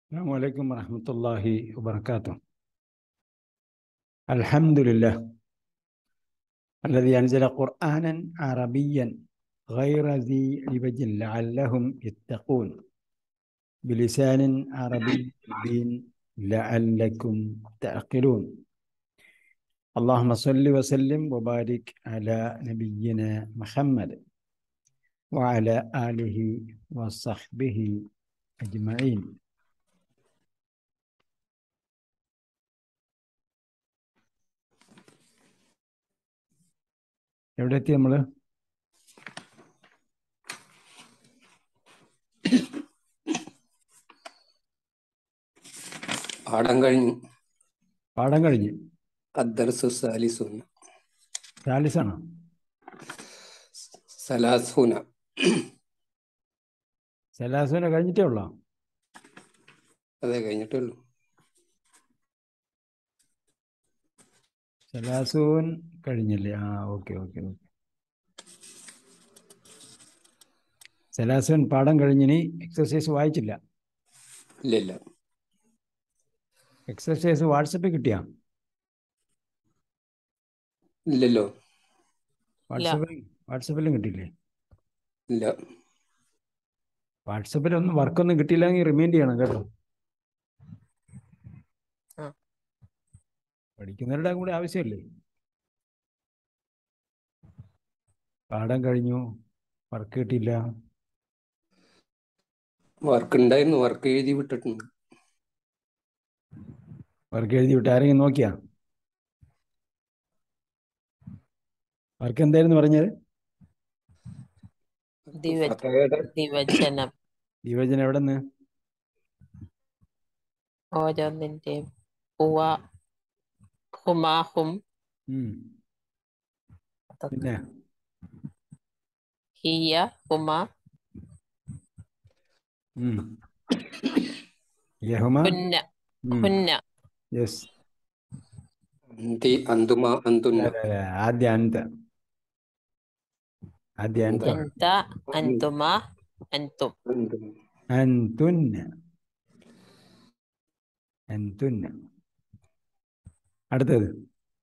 السلام عليكم ورحمة الله وبركاته الحمد لله الذي أنزل قرآنا عربيا غير ذي عوج لعلهم يتقون بلسان عربي مبين لعلكم تعقلون اللهم صل وسلم وبارك على نبينا محمد وعلى آله وصحبه أجمعين എവിടെ എത്തി നമ്മള് പാഠം കഴിഞ്ഞു പാഠം കഴിഞ്ഞ് അദ്ദർസു സാലിസൂന ചാലിസാണോ സലാസൂന സലാസുവിനെ കഴിഞ്ഞിട്ടേ ഉള്ളോ അതെ കഴിഞ്ഞിട്ടുള്ളൂ സലാസൂൻ കഴിഞ്ഞില്ലേ ആ ഓക്കെ ഓക്കെ ഓക്കെ സലാസൂൻ പാഠം കഴിഞ്ഞിനി എക്സസൈസ് വായിച്ചില്ല ഇല്ല ഇല്ല എക്സസൈസ് വാട്സപ്പിൽ കിട്ടിയാ ഇല്ലല്ലോ വാട്സപ്പിൽ വാട്സപ്പിലും കിട്ടിയില്ലേ ഇല്ല വാട്സപ്പിലൊന്നും വർക്കൊന്നും കിട്ടിയില്ലെങ്കിൽ റിമൈൻഡ് ചെയ്യണം കേട്ടോ ആ. പഠിക്കുന്നവരുടെ കൂടെ ആവശ്യമല്ലേ പാഠം കഴിഞ്ഞു വർക്ക് കിട്ടിയില്ല വർക്ക് ഉണ്ടായിരുന്നു വർക്ക് എഴുതി വിട്ടിട്ടുണ്ട് വർക്ക് എഴുതി വിട്ട് ആരെങ്കിലും നോക്കിയാ വർക്ക് എന്തായിരുന്നു പറഞ്ഞത് ദിവ- ഫതഹയുടെ ദിവചനം ദിവചനം എവിടെ നിന്ന് ഓരോന്നിന്റെയും ഹുവ ഹുമാഹും പിന്നെ ഹിയ ഹുമ ഉം. യഹുമ ഹുന്ന ഹുന്ന യെസ് അന്തി അന്തുമ അന്തുന്ന ആദ്യ അന്ത ആദ്യ അന്ത എന്ത അന്തുമ അന്തും അന്തുമ. അന്തുന്ന അന്തുന്ന അടുത്തത്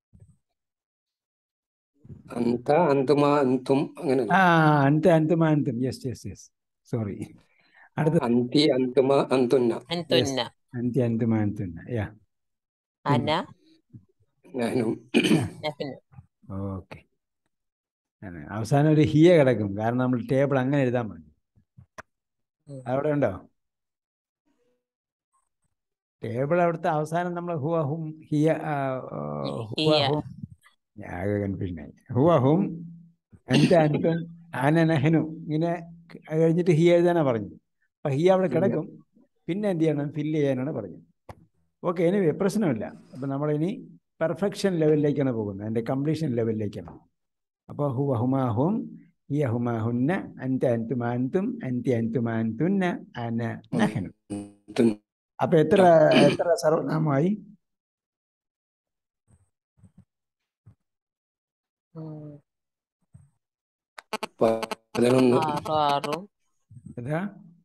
അന്ത അന്തുമ അന്തും അങ്ങനെ ആ അന്ത അന്തുമ അന്തും യെസ് യെസ് യെസ് സോറി അടുത്തത് അന്തി അന്തുമ അന്തുന്ന അന്തുന്ന അന്തി അന്തുമ അന്തുന്ന യാ അന ഞാനും നഹ്നു ഓക്കെ അവസാനം ഒരു ഹിയ കിടക്കും കാരണം നമ്മൾ ടേബിൾ അങ്ങനെ എഴുതാൻ പറഞ്ഞു ഉം. അവിടെ ഉണ്ടോ ടേബിൾ അവിടുത്തെ അവസാനം നമ്മൾ ഹുവ ഹും ഹിയ ആ, ആ, ഹുവ ഹിയ. ഹും ആകെ കൺഫ്യൂഷൻ ആയി ഹുവ ഹും അൻത അൻതും ആന നഹനു ഇങ്ങനെ അത് കഴിഞ്ഞിട്ട് ഹിയ എഴുതാനാ പറഞ്ഞു അപ്പൊ ഹിയ അവിടെ കിടക്കും പിന്നെ എന്ത് ചെയ്യണം ഫില്ല് ചെയ്യാനാണ് പറഞ്ഞത് ഓക്കെ ഇനി പ്രശ്നമില്ല അപ്പൊ നമ്മളിനി പെർഫെക്ഷൻ ലെവലിലേക്കാണ് പോകുന്നത് അതിന്റെ കംപ്ലീഷൻ ലെവലിലേക്കാണ് അപ്പോൾ ഹുവ ഹുമാ ഹും ഹിയ ഹുമാ ഹുന്ന അൻത അൻതുമാ അൻതും അൻതി അൻതുമാ അൻതുന്ന അന നഹനു അന്തുന്ന. അപ്പൊ എത്ര എത്ര സർവനാമമായി ഉം. പതിനൊന്ന് ആറു ആറും എത്ര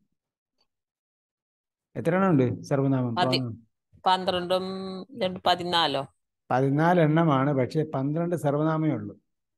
എത്ര എണ്ണം ഉണ്ട് സർവനാമം പതി- പ്രോനൗൺ? പന്ത്രണ്ടും രണ്ട് പതിനാലോ പതിനാല് എണ്ണമാണ് പക്ഷെ പന്ത്രണ്ട് സർവനാമേ ഉള്ളൂ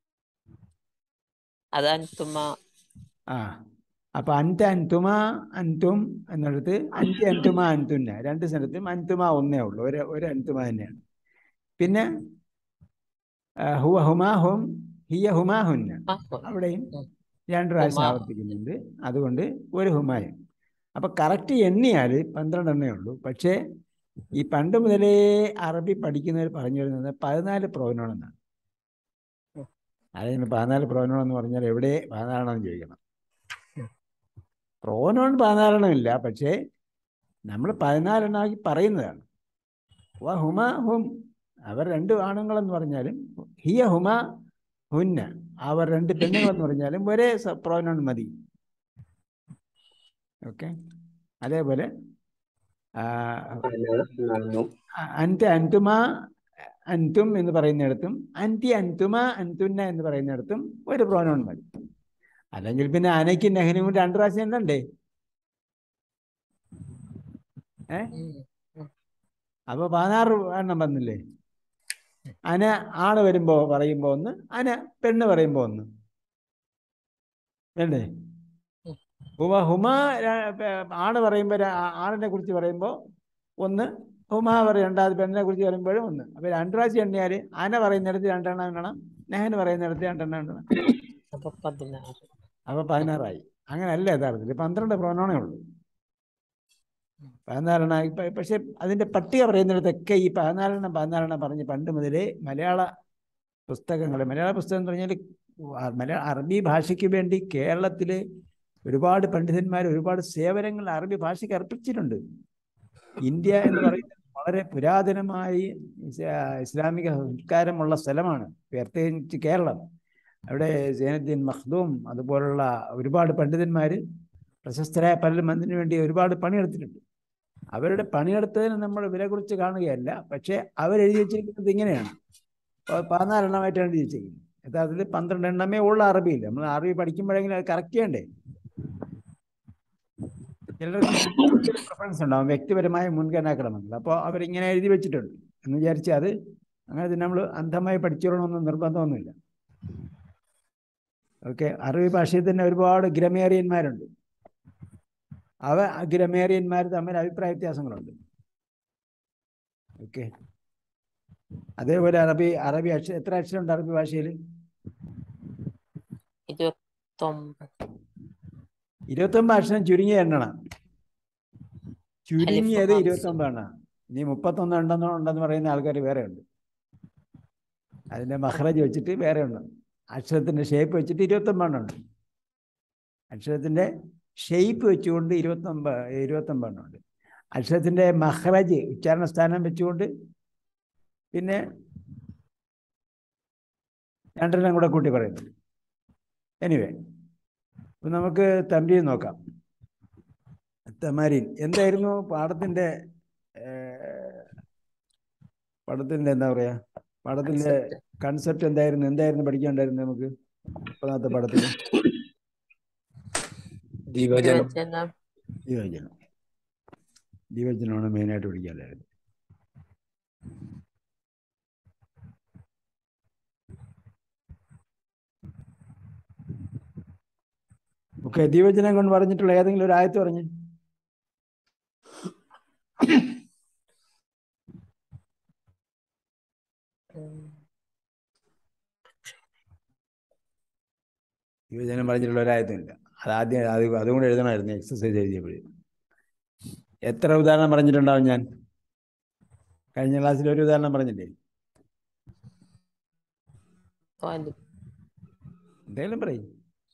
അത് അന്തുമ ആ അപ്പൊ അൻത അൻതുമ അൻതും എന്നിടത്ത് അൻതി അൻതുമ അൻതുന്ന രണ്ട് സ്ഥലത്തും അൻതുമ ഒന്നേ ഉള്ളൂ ഒരു ഒരു അൻതുമ തന്നെയാണ് പിന്നെ ആ, ഹുവ ഹുമാ ഹും ഹിയ ഹുമാ ഹുന്ന ആഹും. അവിടെയും ഉം. രണ്ട് പ്രാവശ്യം ഹുമാ. ആവർത്തിക്കുന്നുണ്ട് അതുകൊണ്ട് ഒരു ഹുമായും അപ്പൊ കറക്റ്റ് എണ്ണിയാൽ പന്ത്രണ്ടെണ്ണേ ഉള്ളൂ പക്ഷേ ഈ പണ്ട് മുതലേ അറബി പഠിക്കുന്നവർ പറഞ്ഞു വരുന്നത് പതിനാല് പ്രോനോൺ എന്നാണ് ഉം. അതിന് പതിനാല് പ്രോനോൺ എന്ന് പറഞ്ഞാൽ എവിടെ പതിനാലെണ്ണം ചോദിക്കണം ഉം. പ്രോനോൺ പതിനാലെണ്ണം ഇല്ല പക്ഷേ നമ്മൾ പതിനാലെണ്ണമാക്കി പറയുന്നതാണ് വ ഹുമ ഹും അവർ രണ്ട് ആണുങ്ങളെന്ന് പറഞ്ഞാലും ഹിയ ഹുമ ഹുന്ന അവർ രണ്ട് പെണ്ണുങ്ങളെന്ന് പറഞ്ഞാലും ഒരേ പ്രോനോൺ മതി ഓക്കെ അതേപോലെ ആ, അന നാനും അ- അൻത അൻതുമ അൻതും എന്ന് പറയുന്നിടത്തും അൻതി അൻതുമ അൻതുന്ന എന്ന് പറയുന്നിടത്തും ഒരു പ്രോനോൺ മതി അല്ലെങ്കിൽ പിന്നെ അനയ്ക്കും നെഹനും രണ്ട് പ്രാവശ്യം എണ്ണണ്ടേ ഏ ഉം. ഉം. അപ്പോൾ പതിനാറ് എണ്ണം വന്നില്ലേ അന ആണ് വരുമ്പോൾ പറയുമ്പോൾ ഒന്ന് അന പെണ്ണ് പറയുമ്പോൾ ഒന്ന് വേണ്ടേ ഉം. ഹുമ ഹുമ ര- പെ- ആണ് പറയുമ്പോൾ ആണിനെ കുറിച്ച് പറയുമ്പോൾ ഒന്ന് ഹുമ പറയും രണ്ടാമത് പെണ്ണിനെ കുറിച്ച് പറയുമ്പോഴും ഒന്ന് അപ്പോൾ രണ്ട് പ്രാവശ്യം എണ്ണിയാൽ അന പറയുന്നിടത്ത് രണ്ടെണ്ണം എണ്ണണം നെഹന് പറയുന്നിടത്ത് രണ്ടെണ്ണം എണ്ണണം അപ്പൊ പതിനാറ് അപ്പോൾ പതിനാറായി അങ്ങനെയല്ല യഥാർത്ഥത്തിൽ പന്ത്രണ്ട് പ്രോനോണേ ഉള്ളൂ പതിനാലെണ്ണം ഇപ്പം പക്ഷെ അതിൻ്റെ പട്ടിക പറയുന്നിടത്തൊക്കെ ഈ പതിനാലെണ്ണം പതിനാലെണ്ണം പറഞ്ഞ് പണ്ട് മുതലേ മലയാള പുസ്തകങ്ങൾ മലയാള പുസ്തകം എന്ന് പറഞ്ഞാൽ മലയാള അറബി ഭാഷയ്ക്ക് വേണ്ടി കേരളത്തിൽ ഒരുപാട് പണ്ഡിതന്മാർ ഒരുപാട് സേവനങ്ങൾ അറബി ഭാഷയ്ക്ക് അർപ്പിച്ചിട്ടുണ്ട് ഇന്ത്യ എന്ന് പറയുന്നത് വളരെ പുരാതനമായി ഇസ്- ഇസ്ലാമിക സംസ്കാരമുള്ള സ്ഥലമാണ് പ്രത്യേകിച്ച് കേരളം അവിടെ സൈനുദ്ദീൻ മഖ്ദൂം അതുപോലുള്ള ഒരുപാട് പണ്ഡിതന്മാർ പ്രശസ്തരായ പലരും അതിനു വേണ്ടി ഒരുപാട് പണിയെടുത്തിട്ടുണ്ട് അവരുടെ പണിയെടുത്തതിന് നമ്മൾ വില കുറിച്ച് കാണുകയല്ല പക്ഷേ അവരെഴുതി വെച്ചിരിക്കുന്നത് ഇങ്ങനെയാണ് പ- പതിനാലെണ്ണമായിട്ടാണ് എഴുതി വെച്ചിരിക്കുന്നത് യഥാർത്ഥത്തിൽ പന്ത്രണ്ട് എണ്ണമേ ഉള്ള അറബിയിൽ നമ്മൾ അറബി പഠിക്കുമ്പോഴെങ്കിലും അത് കറക്റ്റ് ചെയ്യണ്ടേ ചിലർക്ക് പ്രിഫറൻസ് ഉണ്ടാവും വ്യക്തിപരമായ മുൻഗണനാക്രമങ്ങൾ അപ്പോൾ അവരിങ്ങനെ എഴുതി വെച്ചിട്ടുണ്ട് എന്ന് വിചാരിച്ച് അത് അങ്ങനെ തന്നെ നമ്മൾ അന്ധമായി പഠിച്ചോളണമെന്ന് നിർബന്ധമൊന്നുമില്ല ഓക്കെ അറബി ഭാഷയിൽ തന്നെ ഒരുപാട് ഗ്രമേറിയന്മാരുണ്ട് അവ ഗ്രമേറിയന്മാർ തമ്മിൽ അഭിപ്രായ വ്യത്യാസങ്ങളുണ്ട് ഓക്കെ അതേപോലെ അറബി അറബി അക്ഷരം എത്ര അക്ഷരമുണ്ട് അറബി ഭാഷയിൽ ഇരുപത്തൊമ്പത് ഇരുപത്തൊമ്പത് അക്ഷരം ചുരുങ്ങിയ എണ്ണണം ചുരുങ്ങിയത് ഹാംസ. ഇരുപത്തൊമ്പത് എണ്ണ ഇനി മുപ്പത്തൊന്ന് ഉണ്ടെന്നോ ഉണ്ടെന്ന് പറയുന്ന ആൾക്കാർ വേറെ ഉണ്ട് അതിൻ്റെ മഹ്റജ് വെച്ചിട്ട് വേറെ ഉണ്ട് അക്ഷരത്തിൻ്റെ ഷേപ്പ് വെച്ചിട്ട് ഇരുപത്തൊമ്പത് എണ്ണം ഉണ്ട് അക്ഷരത്തിൻ്റെ ഷേപ്പ് വെച്ചുകൊണ്ട് ഇരുപത്തൊമ്പത് ഇരുപത്തൊമ്പത് എണ്ണം ഉണ്ട് അക്ഷരത്തിൻ്റെ മഹ്റജ് ഉച്ചാരണ സ്ഥാനം വെച്ചുകൊണ്ട് പിന്നെ രണ്ടെണ്ണം കൂടെ കൂട്ടി പറയുന്നുണ്ട് എനിവേ അപ്പം നമുക്ക് തമ്പിയിൽ നോക്കാം തമാരീൻ എന്തായിരുന്നു പാഠത്തിൻ്റെ പാഠത്തിൻ്റെ എന്താ പറയുക പാഠത്തിൻ്റെ കൺസെപ്റ്റ് എന്തായിരുന്നു എന്തായിരുന്നു പഠിക്കാണ്ടായിരുന്നു നമുക്ക് ഒന്നാമത്തെ പാഠത്തിൽ ദിവചനം വിഭജനം ദിവചനം ദിവചനമാണ് മെയിനായിട്ട് പഠിക്കാനുള്ളത് ഓക്കെ ദിവചനം കൊണ്ട് പറഞ്ഞിട്ടുള്ള ഏതെങ്കിലും ഒരു ആയത്ത് പറഞ്ഞ് ഉം. ദിവചനം പറഞ്ഞിട്ടുള്ള ഒരു ആയത്തുമില്ല അതാദ്യം അത് അതും കൂടെ എഴുതണമായിരുന്നു എക്സസൈസ് എഴുതിയപ്പോഴേ എത്ര ഉദാഹരണം പറഞ്ഞിട്ടുണ്ടാവും ഞാൻ കഴിഞ്ഞ ക്ലാസ്സിൽ ഒരു ഉദാഹരണം പറഞ്ഞില്ലേ തോന്നി. എന്തെങ്കിലും പറയും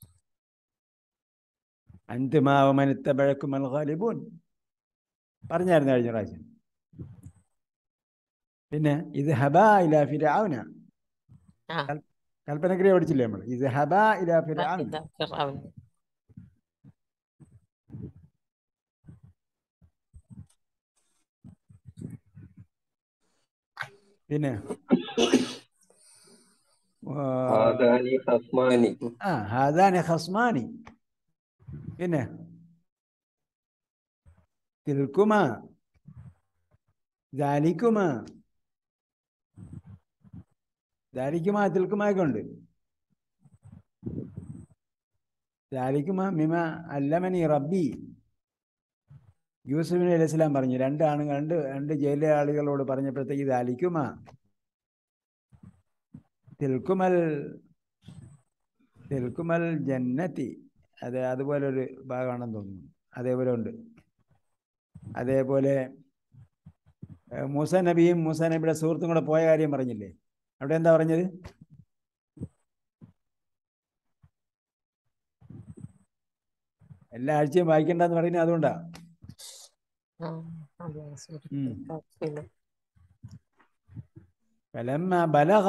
അന്തിമാവമനിത്തബഴക്കും ഖാലിബൂൻ പറഞ്ഞായിരുന്നു കഴിഞ്ഞ പ്രാവശ്യം പിന്നെ ഇത് ഹബാ ഇല ഫിരാവുന ആ കൽപ്പനക്രിയ പഠിച്ചില്ലേ നമ്മൾ ഇത് ഹബാ ഇല ഫിരാവുന ഇതാ ഫിർഔൻ. പിന്നെ ആ, ഹാദാനി ഹസ്മാനി ആ ഹാദാനി ഖസ്മാനി പിന്നെ തിൽക്കുമ ദാലിക്കുമ ദാലിക്കുമ തിൽക്കുമയൊക്കെ ഉണ്ട് ദാലിക്കുമ മിമ അല്ലമനി റബ്ബി യൂസുഫ് നബി അലൈഹി സ്വലാം പറഞ്ഞു രണ്ട് ആണുങ്ങൾ രണ്ട് രണ്ട് ജയിലിലെ ആളുകളോട് പറഞ്ഞപ്പോഴത്തേക്ക് ദാലിക്കുമ തിൽക്കുമൽ തിൽക്കുമൽ ജന്നത്തി അതെ അതുപോലെ ഒരു ഭാഗമാണെന്ന് തോന്നുന്നു അതേപോലെ ഉണ്ട് അതേപോലെ ഏഹ്, മൂസ നബിയും മൂസ നബിയുടെ സുഹൃത്തും കൂടെ പോയ കാര്യം പറഞ്ഞില്ലേ അവിടെ എന്താ പറഞ്ഞത് എല്ലാ ആഴ്ചയും വായിക്കണ്ടെന്ന് പറയുന്നത് അതുകൊണ്ടാ ആ, അതെ, ശരി. ഉം. കുഴപ്പമില്ല. فلما بلغ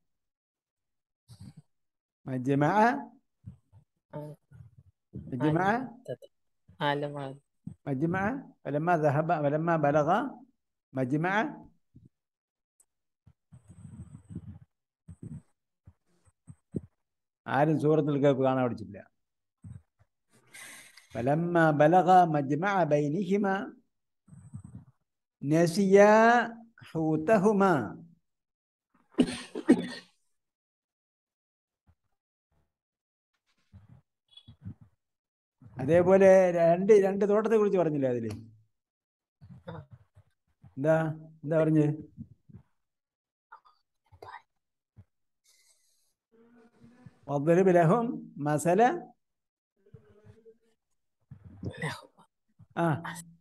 مجمع ആ, مجمع ആലമാണ് مجمع فلما ذهب فلما بلغ مجمع ആരും സൂറത്തിൽ കേൾപ്പ് കാണാൻ പഠിച്ചില്ല فلما بلغ مجمع بينهما നസിയ ഹൂതഹുമ അതേപോലെ രണ്ട് രണ്ട് തോട്ടത്തെ കുറിച്ച് പറഞ്ഞില്ലേ അതില് ആ. എന്താ എന്താ പറഞ്ഞ് واضرب لهم مثل آه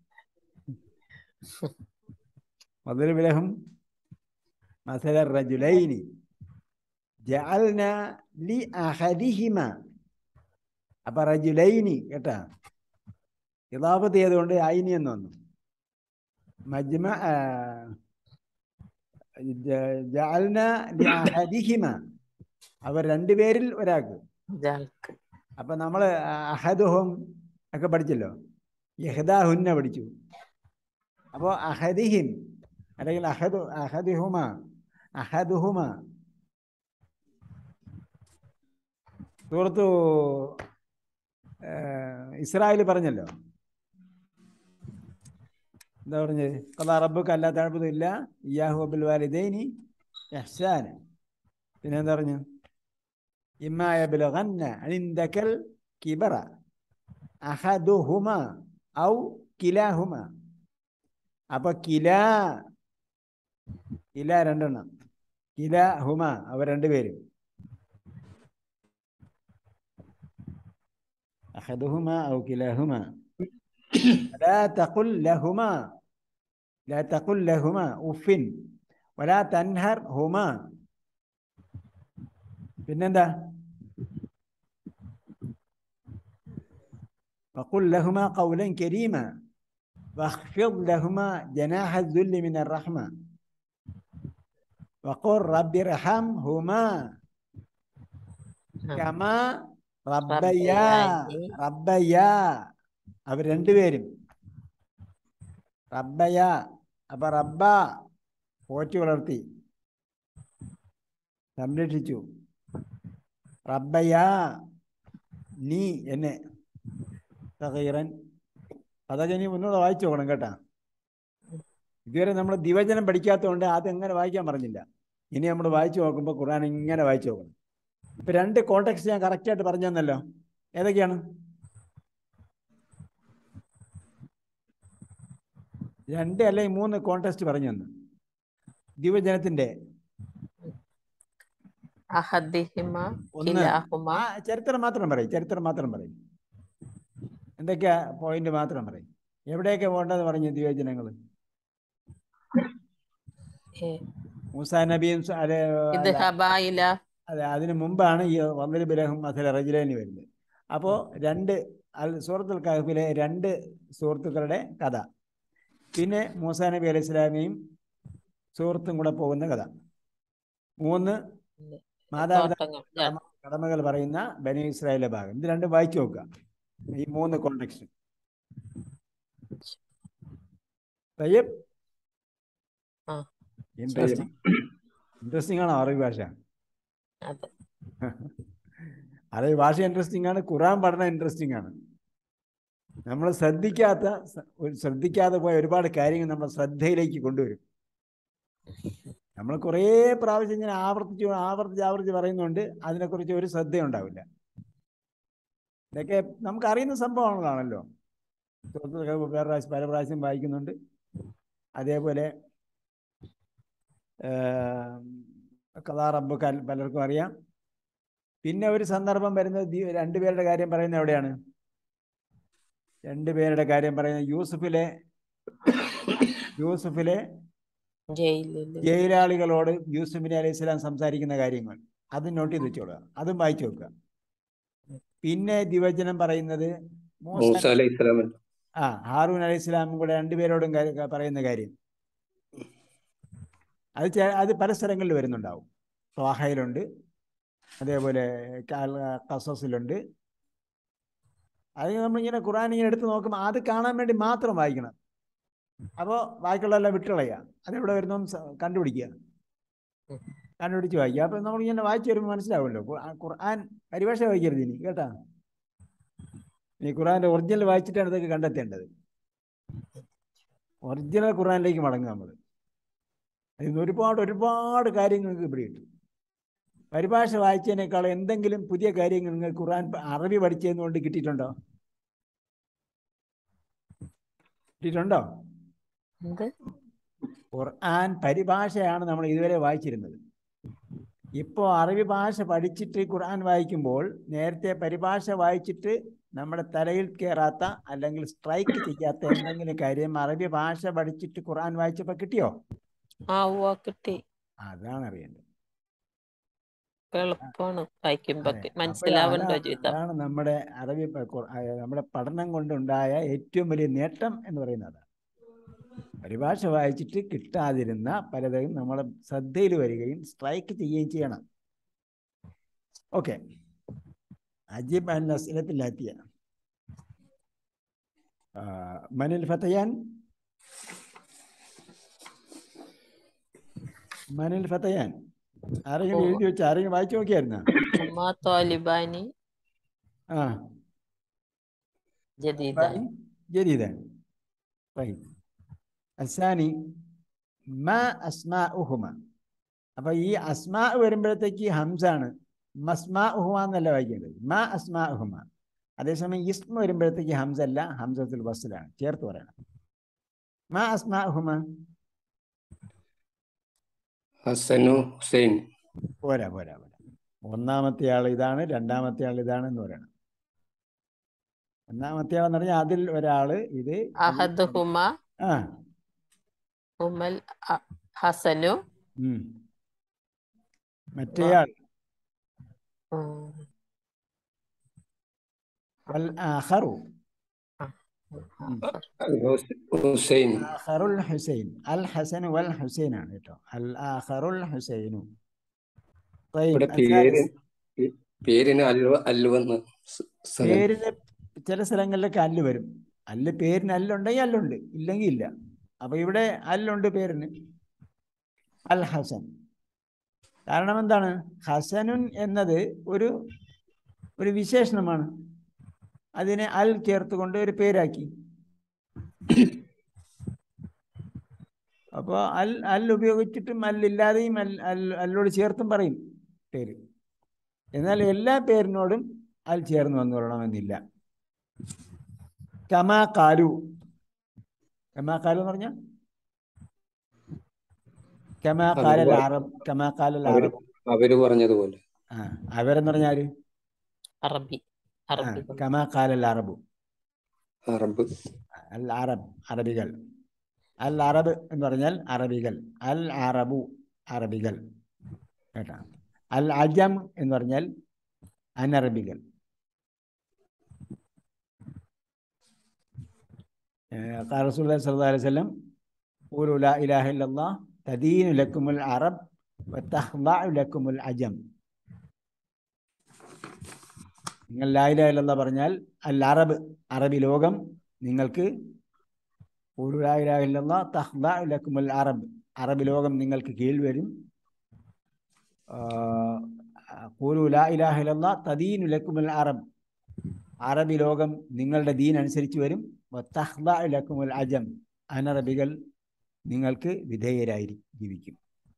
واضرب لهم مثل الرجلين جعلنا لأحدهما അപ്പൊ റജുലൈനി കേട്ടാ ഇതാപത്ത് ചെയ്തുകൊണ്ട് ഐനി എന്ന് വന്നു മജ്മ ആ, ജ- ജഅൽന ലിഅഹദിഹിമ അവർ രണ്ടുപേരിൽ ഒരാൾക്ക് ജാൽക്ക് അപ്പൊ നമ്മള് അഹദുഹും ഒക്കെ പഠിച്ചല്ലോ യഹദാഹുന്ന പഠിച്ചു അപ്പോ അഹദിഹിം അല്ലെങ്കിൽ അഹദു അഹദിഹുമ അഹദുഹുമ സുഹൃത്തു ഇസ്രായേൽ പറഞ്ഞല്ലോ എന്താ പറഞ്ഞത് കഥാ റബ്ബുക്ക് അല്ലാ തഴപ്പതില്ല ഇയാഹു അബുൽ വാലിദൈനി ഇഹ്സാൻ പിന്നെ എന്താ പറഞ്ഞു إما يبلغن عندك الكبر أحدهما أو كلاهما അപ്പൊ കില കില രണ്ടെണ്ണം കില ഹുമ അവർ രണ്ടുപേരും أحدهما أو كلاهما لا تقل لهما لا تقل لهما أف ولا تنهرهما പിന്നെന്താ وقل لهما قولا كريما واخفض لهما جناح الذل من الرحمة وقل رب ارحمهما كما ربيا ربيا അവർ രണ്ടുപേരും റബ്ബയ അപ്പൊ റബ്ബ പോറ്റി വളർത്തി സംരക്ഷിച്ചു റബ്ബയ നീ എന്നെ സഹീറൻ അതൊക്കെ ഇനി മുന്നോട്ട് വായിച്ചു നോക്കണം കേട്ടാ ഇതുവരെ നമ്മൾ ദിവചനം പഠിക്കാത്തതുകൊണ്ട് അതെങ്ങനെ വായിക്കാൻ പറഞ്ഞില്ല ഇനി നമ്മൾ വായിച്ചു നോക്കുമ്പോൾ ഖുർആൻ ഇങ്ങനെ വായിച്ചു നോക്കണം ഇപ്പൊ രണ്ട് കോണ്ടെക്സ്റ്റ് ഞാൻ കറക്റ്റായിട്ട് പറഞ്ഞു തന്നല്ലോ ഏതൊക്കെയാണ് രണ്ട് അല്ലെങ്കിൽ മൂന്ന് കോണ്ടെക്സ്റ്റ് പറഞ്ഞു തന്നു ദിവചനത്തിന്റെ അഹദിഹിമ ഒന്ന് കിലാഹുമ ആ ചരിത്രം മാത്രം പറയും ചരിത്രം മാത്രം പറയും എന്തൊക്കെയാ പോയിന്റ് മാത്രം പറയും എവിടെയൊക്കെ പോകേണ്ടതെന്ന് പറഞ്ഞു ദിവചനങ്ങൾ ഏ, മൂസാ നബിയും സ- അതെ, ഇത് അല്ല, ഹബായില അതെ അതിന് മുമ്പാണ് ഈ വന്നൽ ബിലഹും അസല റജുലേനി വരുന്നത് അപ്പോൾ രണ്ട് അൽ സൂറത്തുൽ കഹഫിലെ രണ്ട് സുഹൃത്തുക്കളുടെ കഥ പിന്നെ മൂസാ നബി അലൈഹി സ്വലാമിയും സുഹൃത്തും കൂടെ പോകുന്ന കഥ മൂന്ന് മാതാപിതാ തോട്ടങ്ങൾ ജാ- കടമ കടമകൾ പറയുന്ന ബനി ഇസ്രായേലിലെ ഭാഗം ഇത് രണ്ടും വായിച്ചു നോക്കുക ഈ മൂന്ന് കോണ്ടെക്സ്റ്റ് തയ്യബ് ആ. ഇൻട്രസ്റ്റിംഗ് ഇൻട്രസ്റ്റിംഗ് ആണോ അറബി ഭാഷ അതെ അറബി ഭാഷ ഇൻട്രസ്റ്റിംഗ് ആണ് ഖുറാൻ പഠനം ഇൻട്രസ്റ്റിംഗ് ആണ് നമ്മൾ ശ്രദ്ധിക്കാത്ത സ- ഒരു ശ്രദ്ധിക്കാതെ പോയ ഒരുപാട് കാര്യങ്ങൾ നമ്മുടെ ശ്രദ്ധയിലേക്ക് കൊണ്ടുവരും നമ്മൾ കുറേ പ്രാവശ്യം ഇങ്ങനെ ആവർത്തിച്ച് ആവർത്തിച്ച് ആവർത്തിച്ച് പറയുന്നുണ്ട് അതിനെക്കുറിച്ച് ഒരു ശ്രദ്ധയുണ്ടാവില്ല ഇതൊക്കെ നമുക്ക് അറിയുന്ന സംഭവങ്ങളാണല്ലോ സുഹൃത്തുക്കളൊക്കെ വേറെ പ്രാവശ്യം പല പ്രാവശ്യം വായിക്കുന്നുണ്ട് അതേപോലെ കഥാ റബ്ബ് കൽ പലർക്കും അറിയാം പിന്നെ ഒരു സന്ദർഭം വരുന്നത് ദി- രണ്ടുപേരുടെ കാര്യം പറയുന്നത് എവിടെയാണ് രണ്ടുപേരുടെ കാര്യം പറയുന്നത് യൂസുഫിലെ യൂസുഫിലെ ജയിലില് ജയിലാളികളോട് യൂസുഫ് നബി അലൈഹി സ്വലാം സംസാരിക്കുന്ന കാര്യങ്ങൾ അത് നോട്ട് ചെയ്ത് വെച്ചോളുക അതും വായിച്ചു വെക്കുക പിന്നെ ദിവചനം പറയുന്നത് മൂസ മൂസ അലൈഹി ഇസ്ലാമൻ ആ ഹാറൂൻ അലൈഹി സ്വലാമും കൂടെ രണ്ടുപേരോടും കാര്യം- പറയുന്ന കാര്യം അത് ചെ- അത് പല സ്ഥലങ്ങളിൽ വരുന്നുണ്ടാവും സ്വാഹയിലുണ്ട് അതേപോലെ കാൽ- കസസിലുണ്ട് അത് നമ്മളിങ്ങനെ ഖുറാൻ ഇങ്ങനെ എടുത്ത് നോക്കുമ്പോൾ അത് കാണാൻ വേണ്ടി മാത്രം വായിക്കണം അപ്പോൾ ബാക്കിയുള്ളതെല്ലാം വിട്ടുകളയുക അതെവിടെ വരുന്നു കണ്ടുപിടിക്കുക കണ്ടുപിടിച്ച് വായിക്കുക അപ്പം നമ്മളിങ്ങനെ വായിച്ചു വരുമ്പോൾ മനസ്സിലാവുമല്ലോ ഖുർആൻ- ഖുർആൻ പരിഭാഷ വായിക്കരുത് ഇനി കേട്ടാ ഈ ഖുറാന്റെ ഒറിജിനൽ വായിച്ചിട്ടാണ് ഇതൊക്കെ കണ്ടെത്തേണ്ടത് ഒറിജിനൽ ഖുർആനിലേക്ക് മടങ്ങുക നമ്മൾ അതിന് ഒരുപാട് ഒരുപാട് കാര്യങ്ങൾ നിങ്ങൾക്ക് ഇവിടെ ഉണ്ട് പരിഭാഷ വായിച്ചതിനേക്കാൾ എന്തെങ്കിലും പുതിയ കാര്യങ്ങൾ നിങ്ങൾ ഖുർആൻ പ- അറബി പഠിച്ചതുകൊണ്ട് കിട്ടിയിട്ടുണ്ടോ കിട്ടിയിട്ടുണ്ടോ എന്ത് ഖുർആൻ പരിഭാഷയാണ് നമ്മൾ ഇതുവരെ വായിച്ചിരുന്നത് ഇപ്പോൾ അറബി ഭാഷ പഠിച്ചിട്ട് ഖുർആൻ വായിക്കുമ്പോൾ നേരത്തെ പരിഭാഷ വായിച്ചിട്ട് നമ്മുടെ തലയിൽ കയറാത്ത അല്ലെങ്കിൽ സ്ട്രൈക്ക് ചെയ്യാത്ത എന്തെങ്കിലും കാര്യം അറബി ഭാഷ പഠിച്ചിട്ട് ഖുർആൻ വായിച്ചപ്പോൾ കിട്ടിയോ ആ ഉവ്വ കിട്ടി അതാണ് അറിയേണ്ടത് എളുപ്പമാണ് വായിക്കുമ്പോ അതെ. അപ്പോൾ മനസ്സിലാവണ്ടോ അതാണ് ജീവിതം അതാണ് നമ്മുടെ അറബി പ- ഖുർ- ആ, നമ്മുടെ പഠനം കൊണ്ടുണ്ടായ ഏറ്റവും വലിയ നേട്ടം എന്ന് പറയുന്നത് അതാണ്. പരിഭാഷ വായിച്ചിട്ട് കിട്ടാതിരുന്ന പലതും നമ്മളെ ശ്രദ്ധയിൽ വരികയും സ്ട്രൈക്ക് ചെയ്യുകയും ചെയ്യണം ഓക്കെ അജീബ് അൻ അസ്ലത്തിലാത്തിയ മനിൽ ഫത്തയാൻ മനിൽ ഫത്തയാൻ ആരെങ്കിലും ഓ. എഴുതി വെച്ച ആരെങ്കിലും വായിച്ചു നോക്കിയായിരുന്ന ഉമ്മ തോലിബാനി ആ ജദീദാനി جديدا طيب الثاني ما أسماؤهما അപ്പൊ ഈ അസ്മാ വരുമ്പോഴത്തേക്ക് ഹംസാണ് മസ്മാ ഉഹുമ എന്നല്ല വായിക്കേണ്ടത് മാ അസ്മാ ഉഹുമ അതേസമയം ഇസ്മ വരുമ്പോഴത്തേക്ക് ഹംസ അല്ല ഹംസത്തുൽ വസ്ലാണ് ചേർത്ത് പറയണം മാ അസ്മാ ഉഹുമ ഹസനു ഹുസൈൻ പോരാ പോരാ പോരാ ഒന്നാമത്തെ ആൾ ഇതാണ് രണ്ടാമത്തെ ആൾ ഇതാണ് എന്ന് പറയണം ഒന്നാമത്തെ ആളെന്ന് പറഞ്ഞാൽ അതിൽ ഒരാള് ഇത് അഹദുഹുമ ആ ഉമൽ അ- ഹസനു ഉം. മറ്റേയാൾ ഉം, വൽ ആഖറു ഹുസൈൻ ആഖറുൽ ഹുസൈൻ അൽ ഹസൻ വൽ ഹുസൈൻ ആണ് കേട്ടോ അൽ ആഖറുൽ ഹുസൈനു طيب ഇവിടെ പേര് الثالث. പേരിന് അൽവ അൽവന്ന് സ- സ്ഥലം. പേരിന് ചില സ്ഥലങ്ങളിലൊക്കെ അല്ല് വരും അല്ല് പേരിന് അല്ലുണ്ടെങ്കിൽ അല്ലുണ്ട് ഇല്ലെങ്കിൽ ഇല്ല അപ്പൊ ഇവിടെ അല്ലുണ്ട് പേരിന് അൽ ഹസൻ കാരണം എന്താണ് ഹസനുൻ എന്നത് ഒരു ഒരു വിശേഷണമാണ് അതിനെ അൽ ചേർത്തുകൊണ്ട് ഒരു പേരാക്കി അപ്പോൾ അൽ അൽ ഉപയോഗിച്ചിട്ടും അല്ലില്ലാതെയും അൽ അൽ അല്ലോട് ചേർത്തും പറയും പേര് എന്നാൽ എല്ലാ പേരിനോടും അൽ ചേർന്ന് വന്നു കൊള്ളണമെന്നില്ല കമാ കാലു കമാ കാലു എന്ന് പറഞ്ഞാൽ കമാ കാലൽ അറബ് കമാ കാലൽ അവര് അറബ് അവര് പറഞ്ഞതുപോലെ ആ അവരെന്ന് പറഞ്ഞാൽ ആര് അറബി ആ, അറബി കമാ കാലൽ അറബു അറബ് അൽ അറബ് അറബികൾ അൽ അറബ് എന്ന് പറഞ്ഞാൽ അറബികൾ അൽ അറബു അറബികൾ കേട്ടാ അൽ അജം എന്ന് പറഞ്ഞാൽ അനറബികൾ ഏഹ് ഖാല റസൂലുള്ളാഹി സ്വല്ലല്ലാഹു അലൈഹി വസല്ലം ഖൂലു ലാ ഇലാഹ ഇല്ലല്ലാഹ് തദീനു ലക്കുമുൽ അറബ് വതഖ്ളഉ ലക്കുമുൽ അജം നിങ്ങൾ ലാ ഇലാഹ ഇല്ലല്ലാഹ് പറഞ്ഞാൽ അൽ അറബ് അറബി ലോകം നിങ്ങൾക്ക് ഖൂലു ലാ ഇലാഹ ഇല്ലല്ലാഹ് തഖ്ളഉ ലക്കുമുൽ അറബ് അറബി ലോകം നിങ്ങൾക്ക് കീഴ് വരും ആഹ് ഖൂലു ലാ ഇലാഹ ഇല്ലല്ലാഹ് തദീനു ലക്കുമുൽ അറബ് അറബി ലോകം നിങ്ങളുടെ ദീൻ അനുസരിച്ച് വരും വത്തഹ്ളഉ ലക്കുമുൽ അജം അനറബികൾ നിങ്ങൾക്ക് വിധേയരായി ജീവിക്കും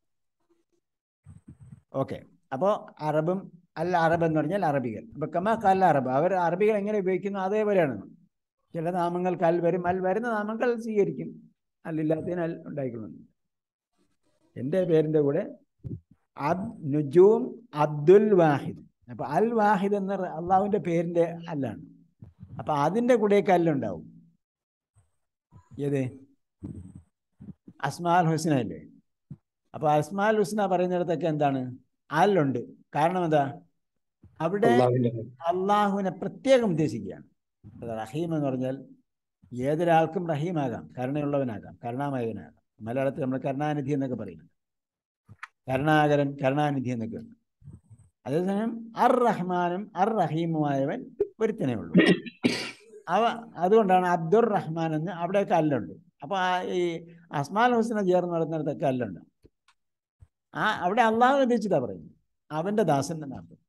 ഓക്കെ അപ്പോൾ അറബും അൽ അറബ് എന്ന് പറഞ്ഞാൽ അറബികൾ അപ്പോൾ കമാ കൽ അറബ് അവർ അറബികൾ എങ്ങനെ ഉപയോഗിക്കുന്നു അതേപോലെയാണ് ചില നാമങ്ങൾക്ക് അൽ വരും അൽ വരുന്ന നാമങ്ങൾ സ്വീകരിക്കും അല്ലില്ലാത്തതിന് അൽ ഉണ്ടായിക്കൊള്ളുന്നു എൻ്റെ പേരിൻ്റെ കൂടെ അബ് നുജൂം അബ്ദുൽ വാഹിദ് അപ്പൊ അൽ വാഹിദ് എന്ന അള്ളാഹുവിന്റെ പേരിന്റെ അല്ലാണ് അപ്പൊ അതിന്റെ കൂടെയൊക്കെ അല്ലുണ്ടാവും ഏത് അസ്മാൽ ഹുസ്ന അല്ലേ അപ്പൊ അസ്മാൽ ഹുസ്ന പറയുന്നിടത്തൊക്കെ എന്താണ് അല്ലുണ്ട് കാരണം എന്താ അവിടെ അള്ളാഹുവിന്റെ അള്ളാഹുവിനെ പ്രത്യേകം ഉദ്ദേശിക്കുകയാണ് അത് റഹീം എന്ന് പറഞ്ഞാൽ ഏതൊരാൾക്കും റഹീമാകാം കരുണയുള്ളവനാകാം കരുണാമയവനാകാം മലയാളത്തിൽ നമ്മൾ കരുണാനിധി എന്നൊക്കെ പറയുന്നുണ്ട് കരുണാകരൻ കരുണാനിധി എന്നൊക്കെ ഉണ്ട് അതേസമയം അർ റഹ്മാനും അർ റഹീമുമായവൻ ഒരുത്തനേ ഉള്ളൂ അവ അതുകൊണ്ടാണ് അബ്ദുർ റഹ്മാൻ എന്ന് അവിടെയൊക്കെ അല്ലുണ്ട് അപ്പൊ ആ ഈ അസ്മാൽ ഹുസ്ന ചേർന്ന് നടന്നിടത്തൊക്കെ അല്ലുണ്ട് ആ അവിടെ അള്ളാഹു ഉദ്ദേശിച്ചിട്ടാ പറയുന്നത് അവന്റെ ദാസൻ എന്നാണ് അർത്ഥം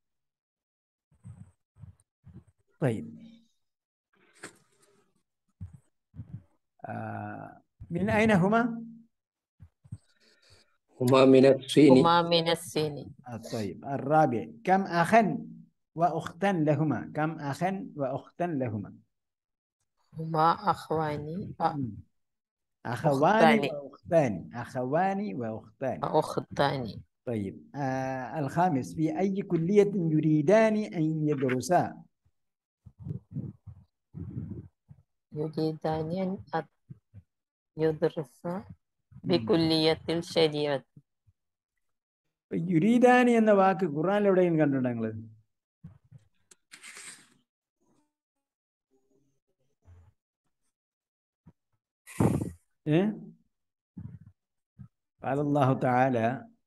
طيب آه മിൻ ഐന ഹുമ هما من الصين هما من الصين طيب الرابع كم أخا وأختا لهما كم أخا وأختا لهما هما أخوان مم. أخوان أختان. وأختان أخوان وأختان وأختان طيب آه الخامس في أي كلية يريدان أن يدرسا يريدان أن يدرسا بكلية الشريعة യുരീദാൻ എന്ന വാക്ക് ഖുറാനിൽ എവിടെയും കണ്ടിട്ടുണ്ടോ നിങ്ങൾ إيه؟ قال الله تعالى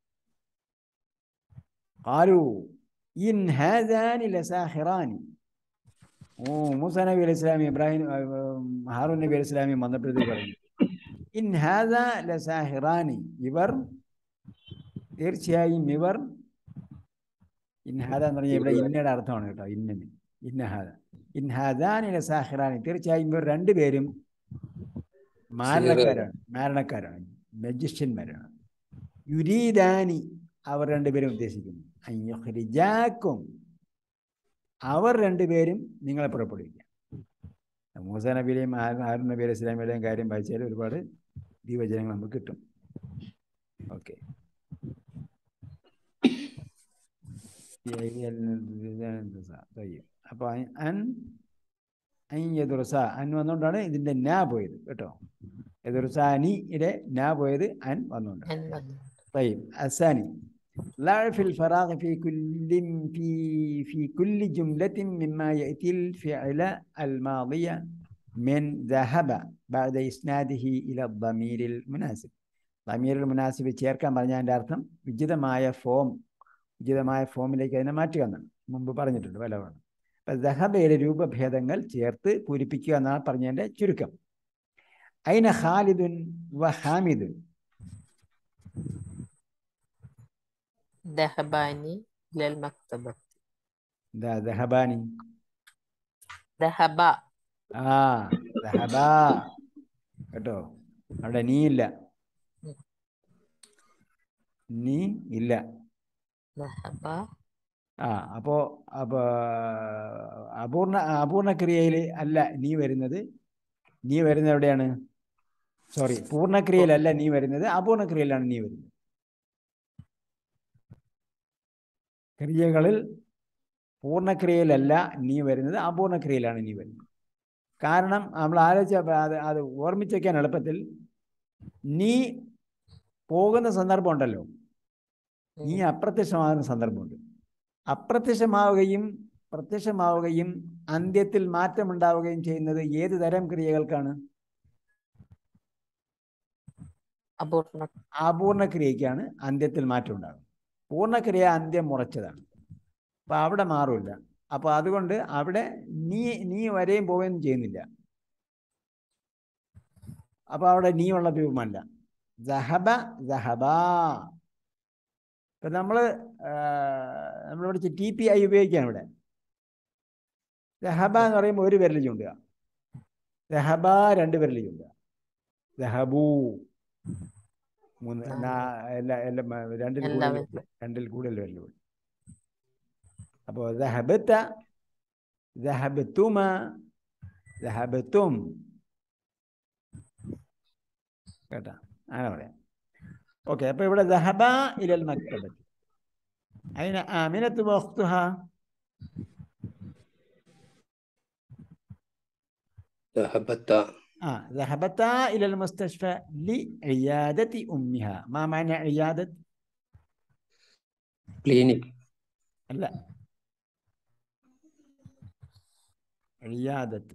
قالوا إن هذان لساحران ഓ മൂസ നബി അലൈഹി ഇസ്ലാമി ഇബ്രാഹിം ആ, ആ, ഹാറൂൻ നബി അലൈഹി ഇസ്ലാമി വന്നപ്പോഴത്തേക്ക് പറഞ്ഞു ഇൻ ഹാദ ലസാഹിറാനി ഇവർ തീർച്ചയായും ഇവർ ഇൻഹാദ എന്ന് പറഞ്ഞാൽ ഇവിടെ ഇന്നയുടെ അർത്ഥമാണ് കേട്ടോ ഇന്നന് ഇന്നഹാദ ഇൻഹാദാനി ലസാഹിറാനി തീർച്ചയായും ഇവർ രണ്ടുപേരും മാരണക്കാരാണ് മാരണക്കാരാണ് മജിഷ്യന്മാരാണ് യുരീദാനി അവർ രണ്ടുപേരും ഉദ്ദേശിക്കുന്നു അയ്യൊഹ്രിജാക്കും അവർ രണ്ടുപേരും നിങ്ങളെ പുറപ്പെടുവിക്കുക മൂസ നബിയുടെയും ഹാ- ഹാരൂൻ നബി അലൈഹി സ്വലാമിയുടെയും കാര്യം വായിച്ചാൽ ഒരുപാട് ദീപജനങ്ങൾ നമുക്ക് കിട്ടും ഓക്കെ അപ്പൊ അൻ അയ്യദുർസ അൻ വന്നുകൊണ്ടാണ് ഇതിന്റെ നാ പോയത് കേട്ടോ എദുർസാനിയുടെ നാ പോയത് അൻ വന്നുകൊണ്ട് أن من- طيب الثاني لا في الفراغ في كل في في كل جملة مما يأتي الفعل الماضية من ذهب بعد إسناده إلى الضمير المناسب ضمير المناسب ചേർക്കാൻ പറഞ്ഞതിൻ്റെ അർത്ഥം ഉചിതമായ ഫോം ഉചിതമായ ഫോമിലേക്ക് അതിനെ മാറ്റുക എന്നാണ് മുമ്പ് പറഞ്ഞിട്ടുണ്ട് പലവണ്ണം അപ്പം ദഹബയുടെ രൂപഭേദങ്ങൾ ചേർത്ത് പൂരിപ്പിക്കുക എന്നാണ് പറഞ്ഞതിൻ്റെ ചുരുക്കം അയിന ഖാലിദുൻ വ ഹാമിദുൻ ذهبان إلى المكتبة എന്താ ദഹബാനി ذهبا ആ ദഹബാ കേട്ടോ അവിടെ നീ ഇല്ല നീ ഇല്ല ذهبا ആ അപ്പോ അപ്പോ അപൂർണ അപൂർണ ക്രിയയിൽ അല്ല നീ വരുന്നത് നീ വരുന്നത് എവിടെയാണ് സോറി പൂർണ്ണക്രിയയിലല്ല നീ വരുന്നത് അപൂർണ ക്രിയയിലാണ് നീ വരുന്നത് ക്രിയകളിൽ പൂർണ്ണക്രിയയിലല്ല നീ വരുന്നത് അപൂർണ ക്രിയയിലാണ് നീ വരുന്നത് കാരണം നമ്മൾ ആലോചിച്ച അത് അത് ഓർമ്മിച്ച് വയ്ക്കാൻ എളുപ്പത്തിൽ നീ പോകുന്ന സന്ദർഭം ഉണ്ടല്ലോ നീ അപ്രത്യക്ഷമാകുന്ന സന്ദർഭമുണ്ട് അപ്രത്യക്ഷമാവുകയും പ്രത്യക്ഷമാവുകയും അന്ത്യത്തിൽ മാറ്റമുണ്ടാവുകയും ചെയ്യുന്നത് ഏത് തരം ക്രിയകൾക്കാണ് أبورنا അപൂർണ ക്രിയയ്ക്കാണ് അന്ത്യത്തിൽ മാറ്റം ഉണ്ടാകുന്നത് പൂർണ്ണക്രിയ അന്ത്യം മുറച്ചതാണ് അപ്പൊ അവിടെ മാറില്ല അപ്പൊ അതുകൊണ്ട് അവിടെ നീ നീ വരെയും പോവുകയും ചെയ്യുന്നില്ല അപ്പൊ അവിടെ നീ ഉള്ള രൂപമല്ല ജഹബ ജഹബാ ഇപ്പൊ നമ്മള് നമ്മൾ പഠിച്ച ടി പി ഐ ഉപയോഗിക്കുകയാണ് ഇവിടെ ജഹബ എന്ന് പറയുമ്പോൾ ഒരു വിരൽ ചൂണ്ടുക ജഹബ രണ്ട് വിരൽ ചൂണ്ടുക ജഹബൂ മൂന്ന് നാ- എല്ലാ എല്ലാം ആ, രണ്ടിൽ എല്ലാ കൂടുതൽ വിരലും. രണ്ടിൽ കൂടുതൽ വിരൽ ചൂണ്ടുക അപ്പോൾ ദഹബത്ത ദഹബത്തുമ ദഹബത്തും കേട്ടാ അങ്ങനെ പറയാം ഓക്കെ അപ്പൊ ഇവിടെ ദഹബ ഇലൽ മക്തബത്ത് അതിന് ആമിനത്ത് വഖ്തുഹ ذهبتا ആ ذهبتا إلى المستشفى لعيادة أمها ما معنى عيادة؟ ക്ലിനിക് لا عيادة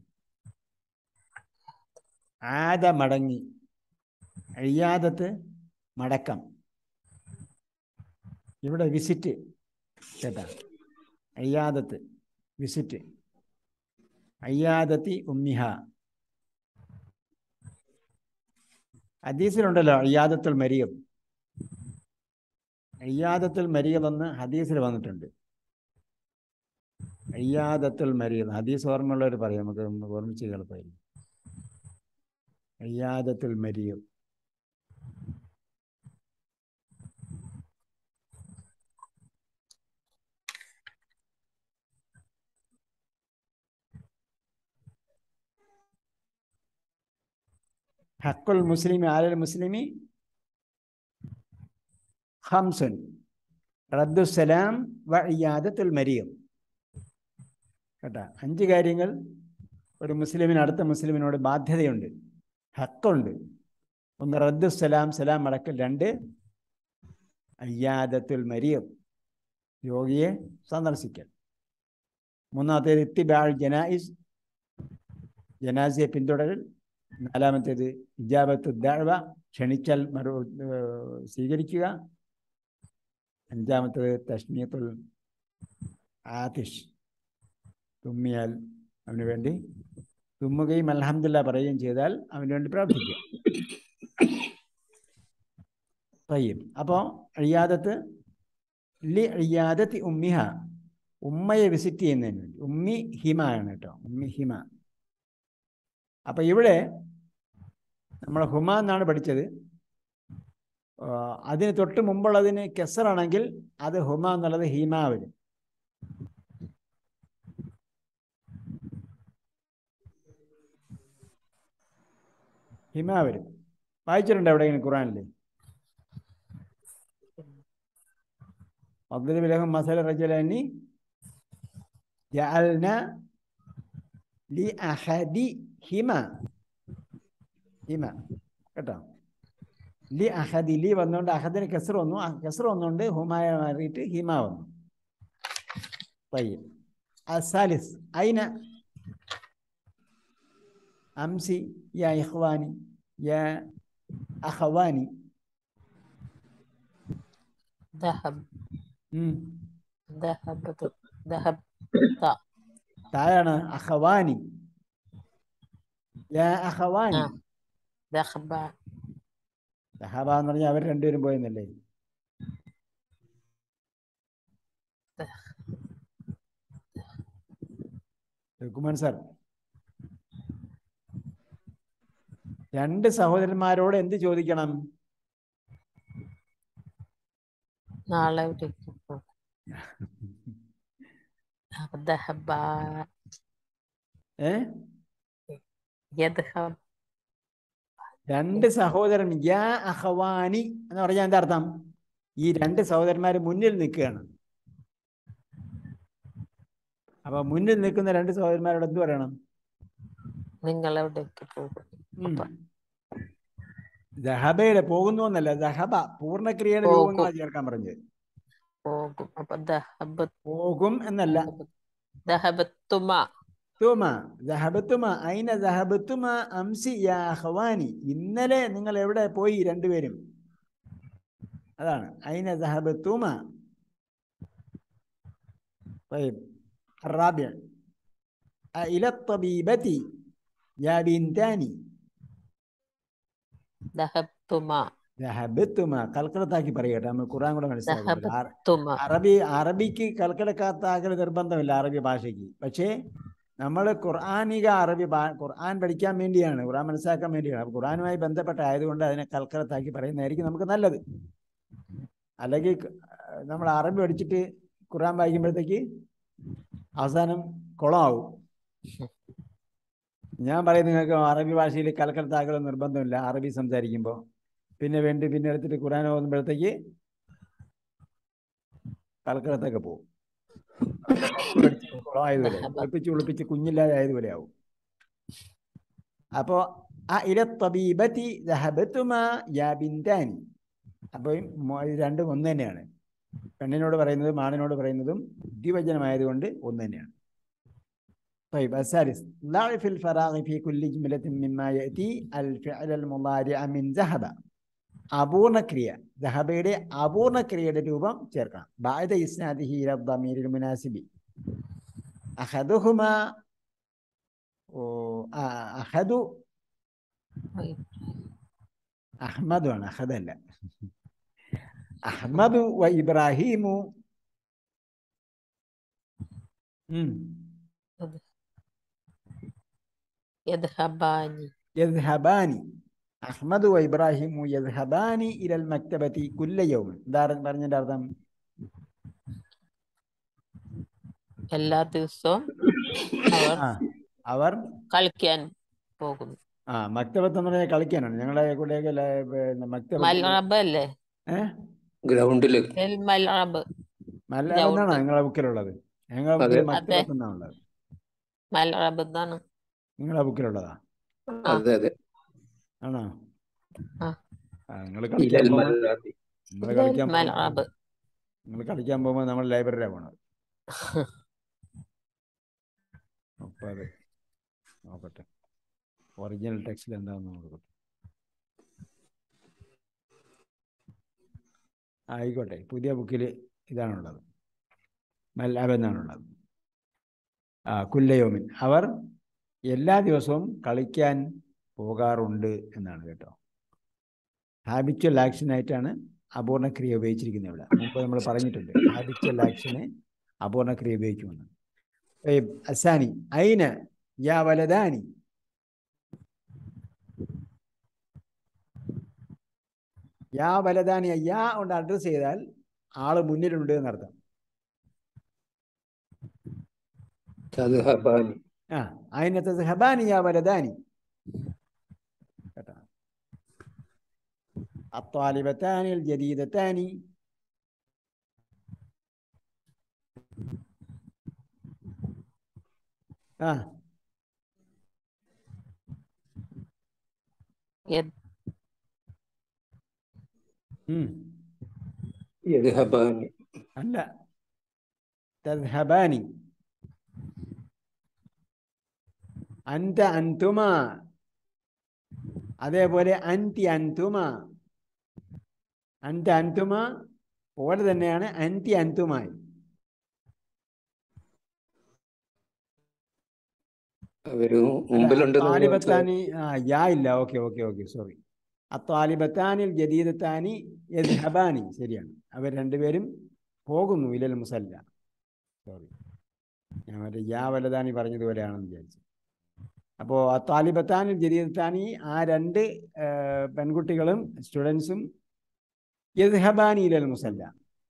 عاد മടങ്ങി അയ്യാദത്ത് മടക്കം ഇവിടെ വിസിറ്റ് കേട്ടാ അയ്യാദത്ത് വിസിറ്റ് അയ്യാദത്തി ഉമ്മിഹ ഹദീസിലുണ്ടല്ലോ അയ്യാദത്തുൽ മരിയം അയ്യാദത്തുൽ മരിയം എന്ന് ഹദീസിൽ വന്നിട്ടുണ്ട് അയ്യാദത്തുൽ മരിയം ഹദീസ് ഓർമ്മയുള്ളവർ പറയും നമുക്ക് ഒന്ന് ഓർമ്മിച്ച് കേൾപ്പായിരിക്കും അയ്യാദത്തുൽ മരിയം ഹക്കുൽ മുസ്ലിമി ആലൽ മുസ്ലിമി ഹംസുൻ റദ്ദുസലാം വ ഇയാദത്തുൽ മരിയം കേട്ടാ അഞ്ച് കാര്യങ്ങൾ ഒരു മുസ്ലിമിന് അടുത്ത മുസ്ലിമിനോട് ബാധ്യതയുണ്ട് ഹക്കുണ്ട് ഒന്ന് റദ്ദുസലാം സലാം അടക്കൽ രണ്ട് അയ്യാദത്തുൽ മരിയം രോഗിയെ സന്ദർശിക്കൽ മൂന്നാമത്തേത് ഇത്തിബാൾ ജനായിസ് ജനാസിയെ പിന്തുടരൽ നാലാമത്തേത് ഇജാബത്ത് ദഅവ ക്ഷണിച്ചാൽ മറു ഏർ സ്വീകരിക്കുക അഞ്ചാമത്തേത് തഷ്മിയത്തുൽ ആതിഷ് തുമ്മിയാൽ അവന് വേണ്ടി തുമ്മുകയും അൽഹംദുലില്ലാ പറയുകയും ചെയ്താൽ അവന് വേണ്ടി പ്രാർത്ഥിക്കുക തയ്യം അപ്പോൾ അയ്യാദത്ത് ലി അയ്യാദത്തി ഉമ്മിഹ ഉമ്മയെ വിസിറ്റ് ചെയ്യുന്നതിന് വേണ്ടി ഉമ്മി ഹിമ ആണ് കേട്ടോ ഉമ്മി ഹിമ അപ്പൊ ഇവിടെ നമ്മൾ ഹുമ എന്നാണ് പഠിച്ചത് ആ, അതിന് തൊട്ട് മുമ്പുള്ളതിന് കെസറാണെങ്കിൽ അത് ഹുമ എന്നുള്ളത് ഹീമ വരും ഹിമ വരും വായിച്ചിട്ടുണ്ട് എവിടെയെങ്കിലും ഖുറാനിൽ അബ്ദുൽ ബിലഹം മസല റജലനി ജഅൽന ലി അഹദി ഹിമ ഹിമ കേട്ടോ ലി അഹദി ലി വന്നുകൊണ്ട് അഹദിന് കെസർ വന്നു ആ കെസർ വന്നുകൊണ്ട് ഹുമായ മാറിയിട്ട് ഹിമ വന്നു طيب الثالث أين أمسي يا إخواني يا أخواني ذهب ഉം. ذهبت ذهبت താഴെയാണ് അഖവാനി യാ അഖവാനി ആ. ذهب സഹാബ എന്ന് പറഞ്ഞാൽ അവർ രണ്ടുപേരും പോയെന്നല്ലേ കുമാൻ സാർ രണ്ട് സഹോദരന്മാരോട് എന്ത് ചോദിക്കണം നാളെ എവിടേക്ക് പോകും ذهب ഏ يذهب രണ്ട് സഹോദരൻ യാ അഹവാനി എന്ന് പറഞ്ഞാൽ എന്താ അർത്ഥം ഈ രണ്ട് സഹോദരന്മാർ മുന്നിൽ നിൽക്കുകയാണ് അപ്പൊ മുന്നിൽ നിൽക്കുന്ന രണ്ട് സഹോദരന്മാരോട് എന്ത് പറയണം നിങ്ങൾ എവിടേക്ക് പോകും ഉം. ദഹബയുടെ പോകുന്നു എന്നല്ല ദഹബ പൂർണ്ണക്രിയയുടെ രൂപം എന്നാ ചേർക്കാൻ പറഞ്ഞത് പോകും അപ്പൊ ذهبت പോകും എന്നല്ല ذهبتما തുമ ദഹബത്തുമ അയിന ദഹബത്തുമ അംസി യാ അഹ്വാനി ഇന്നലെ നിങ്ങൾ എവിടെ പോയി രണ്ടുപേരും അതാണ് അയിന ദഹബത്തുമ طيب الرابع إلى الطبيبة يا بنتان ذهبتما ദഹബത്തുമ കൽക്കടത്താക്കി പറയട്ടെ നമ്മൾ ഖുറാൻ കൂടെ മനസ്സിലാക്കുന്നില്ല ആ- ذهبتما അറബി അറബിക്ക് കൽക്കടക്കാത്താക്കൽ നിർബന്ധമില്ല അറബി ഭാഷയ്ക്ക് പക്ഷേ നമ്മൾ ഖുർആാനിക അറബി ഭാ- ഖുർആൻ പഠിക്കാൻ വേണ്ടിയാണ് ഖുർആൻ മനസ്സിലാക്കാൻ വേണ്ടിയാണ് അപ്പൊ ഖുർആനുമായി ബന്ധപ്പെട്ട ആയതുകൊണ്ട് അതിനെ കൽക്കടത്താക്കി പറയുന്നതായിരിക്കും നമുക്ക് നല്ലത് അല്ലെങ്കിൽ ക- നമ്മൾ അറബി പഠിച്ചിട്ട് ഖുർആൻ വായിക്കുമ്പോഴത്തേക്ക് അവസാനം കുളമാവും ഞാൻ പറയുന്നത് നിങ്ങൾക്ക് അറബി ഭാഷയിൽ കൽക്കടത്താക്കൽ നിർബന്ധമില്ല അറബി സംസാരിക്കുമ്പോൾ പിന്നെ വേണ്ടി പിന്നെ എടുത്തിട്ട് ഖുർആൻ ഓതുമ്പോഴത്തേക്ക് കൽക്കടത്തൊക്കെ പോകും കുളമായതുപോലെ ഒളിപ്പിച്ച് ഒളിപ്പിച്ച് കുഞ്ഞില്ലാതെ ആയതുപോലെ ആവും അപ്പോ ആ ഇല തബീബത്തി ദഹബത്തുമാ യാ ബിന്താനി അപ്പോൾ രണ്ടും ഒന്ന് തന്നെയാണ് പെണ്ണിനോട് പറയുന്നതും ആണിനോട് പറയുന്നതും ദ്വിവചനമായതുകൊണ്ട് ഒന്ന് തന്നെയാണ് طيب الثالث ضع في الفراغ في كل جملة مما يأتي الفعل المضارع من ذهب അപൂർണ ക്രിയ ദഹബയുടെ അപൂർണ ക്രിയയുടെ രൂപം ചേർക്കണം ബാധ ഇസ്നാദിഹി ഇല ضمير المناسب അഹദുഹുമ ഓ ആ, അഹദു അഹ്മദു ആണ് അഹദല്ല അഹ്മദു വ ഇബ്രാഹിമു ഉം. يذهبان യദ്ഹബാനി അഹ്മദ് വ ഇബ്രാഹിമു യദ്ഹബാനി ഇലൽ മക്തബത്തി കുല്ല യൗമൻ എന്താ പറഞ്ഞതിന്റെ അർത്ഥം എല്ലാ ദിവസവും അവർ ആ അവർ കളിക്കാൻ പോകുന്നു ആ മക്തബത്ത് എന്ന് പറഞ്ഞാൽ കളിക്കാനാണ് ഞങ്ങളുടെ കൂടെയൊക്കെ ല- പിന്നെ മക്തബത്ത് മൽറബ് അല്ലേ ഏഹ് ഗ്രൗണ്ടില് എൽ മൽറബ് മല്ല ഗ്രൗണ്ട്. എന്നാണോ നിങ്ങളെ ബുക്കിലുള്ളത് ഞങ്ങളുടെ അതെ. ബുക്കിൽ അതെ. മക്തബത്ത് എന്നാണുള്ളത് മൽറബ് എന്നാണ് നിങ്ങളെ ബുക്കിലുള്ളതാ ആ. അതെ അതെ ആണോ ആ. നിങ്ങൾ കളിക്കാൻ ഇലൽ പോകുമ്പോൾ മൽറാബി. നിങ്ങൾ കളിക്കാൻ മൽറബ് നിങ്ങൾ കളിക്കാൻ പോകുമ്പോൾ നമ്മൾ ലൈബ്രറിയിലാണ് പോണത് മുപ്പത് നോക്കട്ടെ ഒറിജിനൽ ടെക്സ്റ്റിൽ എന്താണെന്ന് നോക്കട്ടെ ആയിക്കോട്ടെ പുതിയ ബുക്കിൽ ഇതാണുള്ളത് മല്ലാബ് എന്നാണുള്ളത് ആ കുല്ലയോമിൻ അവർ എല്ലാ ദിവസവും കളിക്കാൻ പോകാറുണ്ട് എന്നാണ് കേട്ടോ ഹാബിച്വൽ ആക്ഷനായിട്ടാണ് അപൂർണ ക്രിയ ഉപയോഗിച്ചിരിക്കുന്നത് ഇവിടെ മുമ്പ് നമ്മൾ പറഞ്ഞിട്ടുണ്ട് ഹാബിച്വൽ ആക്ഷന് അപൂർണ ക്രിയ ഉപയോഗിക്കുമെന്ന് طيب الثاني أين يا ولدان യാ വലതാനി യാ കൊണ്ട് അഡ്രസ് ചെയ്താൽ ആള് മുന്നിലുണ്ട് എന്നർത്ഥം തദ്ഹബാനി. ആ അയിന തസ്ഹബാനി യാ വലതാനി കേട്ടോ الطالبتان الجديدتان ആ യത് ഉം. യദ്ഹബാനി. അല്ല തദ്ഹബാനി അന്ത അന്തുമ അതേപോലെ അന്തി അന്തുമ അന്ത അന്തുമ പോലെ തന്നെയാണ് അന്തി അന്തുമായി അവര് മുമ്പിലുണ്ട് താലിബത്താനി ആ യാ ഇല്ല ഓക്കെ ഓക്കെ ഓക്കെ സോറി അത്താലിബത്താനിൽ ജദീദത്താനി യദ്ഹബാനി ശരിയാണ് അവർ രണ്ടുപേരും പോകുന്നു ഇലൽ മുസല്ല സോറി ഞാൻ മറ്റേ യാ വലതാനി പറഞ്ഞതുപോലെയാണെന്ന് വിചാരിച്ചു അപ്പോൾ അത്താലിബത്താനിൽ ജദീദത്താനി ആ രണ്ട് ആ, പെൺകുട്ടികളും സ്റ്റുഡൻസും യദ്ഹബാനി ഇലൽ മുസല്ല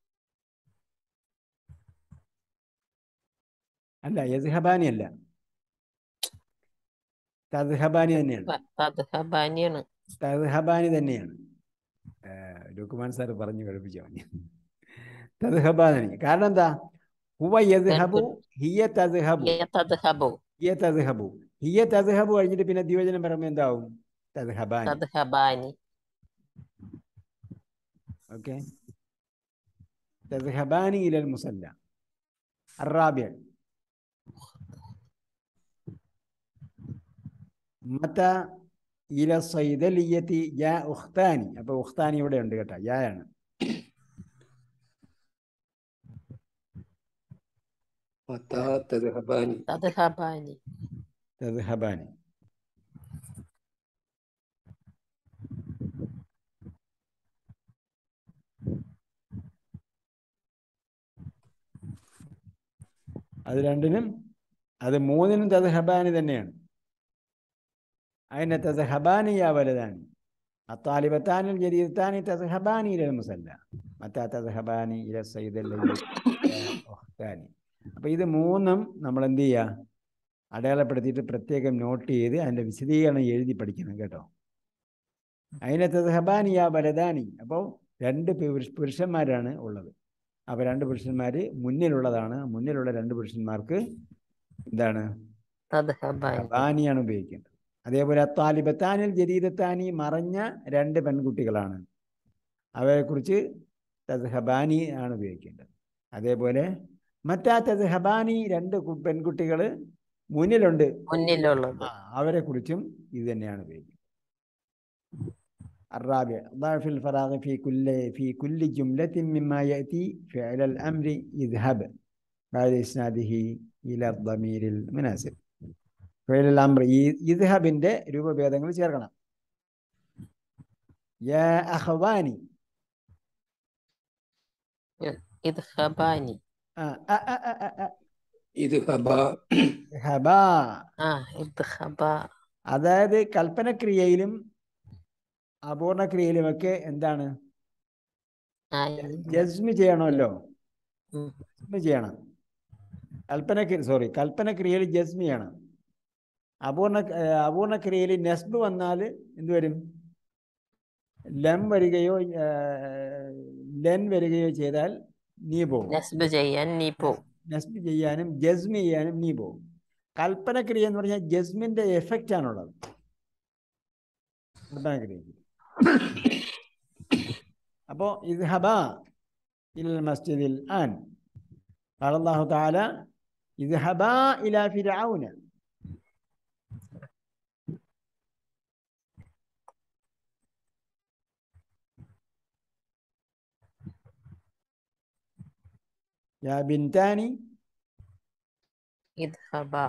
അല്ല യദ്ഹബാനി അല്ല തദ്ഹബാനി തന്നെയാണ് തദ്ഹബാനിയാണ് തദ്ഹബാനി തന്നെയാണ് ഏഹ് ലുക്കുമാൻ സാർ പറഞ്ഞു കഴിപ്പിച്ചു അവന് തദ്ഹബാനി കാരണം എന്താ ഹുവ യദ്ഹബു ഹിയ തദ്ഹബു തദ്ഹബു ഹിയ തദ്ഹബു ഹിയ തദ്ഹബു കഴിഞ്ഞിട്ട് പിന്നെ ദ്വിവചനം പറയുമ്പോൾ എന്താവും തദ്ഹബാനി തദ്ഹബാനി ഓക്കെ തദ്ഹബാനി ഇലൽ മുസല്ല الرابع മത ഇല സൈതലിയത്തി യാ ഉഖ്താനി അപ്പൊ ഉഖ്താനി ഇവിടെ ഉണ്ട് കേട്ടോ യായാണ് മത്താ തദ്ഹബാനി. തദ്ഹബാനി തദ്ഹബാനി അത് രണ്ടിനും അത് മൂന്നിനും തദ്ഹബാനി തന്നെയാണ് അതിനെ തദ്ഹബാനി യാ വലുതാനി അത്താലിബത്താനിൽ ജരീദത്താനി തദ്ഹബാനി ഇലൽ മുസല്ല മറ്റാ തദ്ഹബാനി ഇല സൈദല്ലി അപ്പൊ ഇത് മൂന്നും നമ്മൾ എന്ത് ചെയ്യുക അടയാളപ്പെടുത്തിയിട്ട് പ്രത്യേകം നോട്ട് ചെയ്ത് അതിന്റെ വിശദീകരണം എഴുതി പഠിക്കണം കേട്ടോ അതിനെ തദ്ഹബാനി യാ വലതാനി അപ്പോൾ രണ്ട് പുരുഷ- പുരുഷന്മാരാണ് ഉള്ളത് അപ്പോൾ രണ്ട് പുരുഷന്മാർ മുന്നിലുള്ളതാണ് മുന്നിലുള്ള രണ്ട് പുരുഷന്മാർക്ക് എന്താണ് തദ്ഹബാനി ഹബാനിയാണ് ഉപയോഗിക്കേണ്ടത് അതേപോലെ താലിബത്താനിൽ ജദീദത്താനി മറഞ്ഞ രണ്ട് പെൺകുട്ടികളാണ് അവയെക്കുറിച്ച് തദ്ഹബാനി ആണ് ഉപയോഗിക്കേണ്ടത് അതേപോലെ മറ്റാ തദ്ഹബാനി രണ്ട് കു- പെൺകുട്ടികൾ മുന്നിലുണ്ട് മുന്നിലുള്ളത് ആ അവരെ കുറിച്ചും ഇത് തന്നെയാണ് ഉപയോഗിക്കുന്നത് الرابع ضعف الفراغ في كل في كل جملة مما يأتي فعل الأمر اذهب بعد إسناده إلى الضمير المناسب فعل الأمر ഇദ്ഹബിന്റെ രൂപഭേദങ്ങൾ ചേർക്കണം يا أخواني ഇദ്ഹബാനി آه آه آه آه آه. ഇദ്ഹബ. اذهبا ആ ഇദ്ഹബ അതായത് കൽപ്പനക്രിയയിലും അപൂർണക്രിയയിലുമൊക്കെ എന്താണ് ആയി ജസ്മി ചെയ്യണമല്ലോ ഉം. ജസ്മി ചെയ്യണം കൽപ്പന സോറി കൽപ്പനക്രിയയിൽ ജസ്മി ചെയ്യണം അപൂർണ ഏർ അപൂർണക്രിയയിൽ നെസ്ബ് വന്നാൽ എന്ത് വരും ലം വരികയോ ഏർ ലെൻ വരികയോ ചെയ്താൽ നീ പോകും നസ്ബ് ചെയ്യാൻ നീ പോ നസ്ബ് ചെയ്യാനും ജസ്മി ചെയ്യാനും നീ പോകും കൽപ്പനക്രിയ എന്ന് പറഞ്ഞാൽ ജസ്മിന്റെ എഫക്റ്റ് ആണുള്ളത് കൽപ്പനക്രിയക്ക് അപ്പോ ഇത് ഹബ ഇൽ മസ്ജിദിൽ ആൻ قال الله تعالى اذهبا إلى فرعون يا بنتان ഇദ്ഹബാ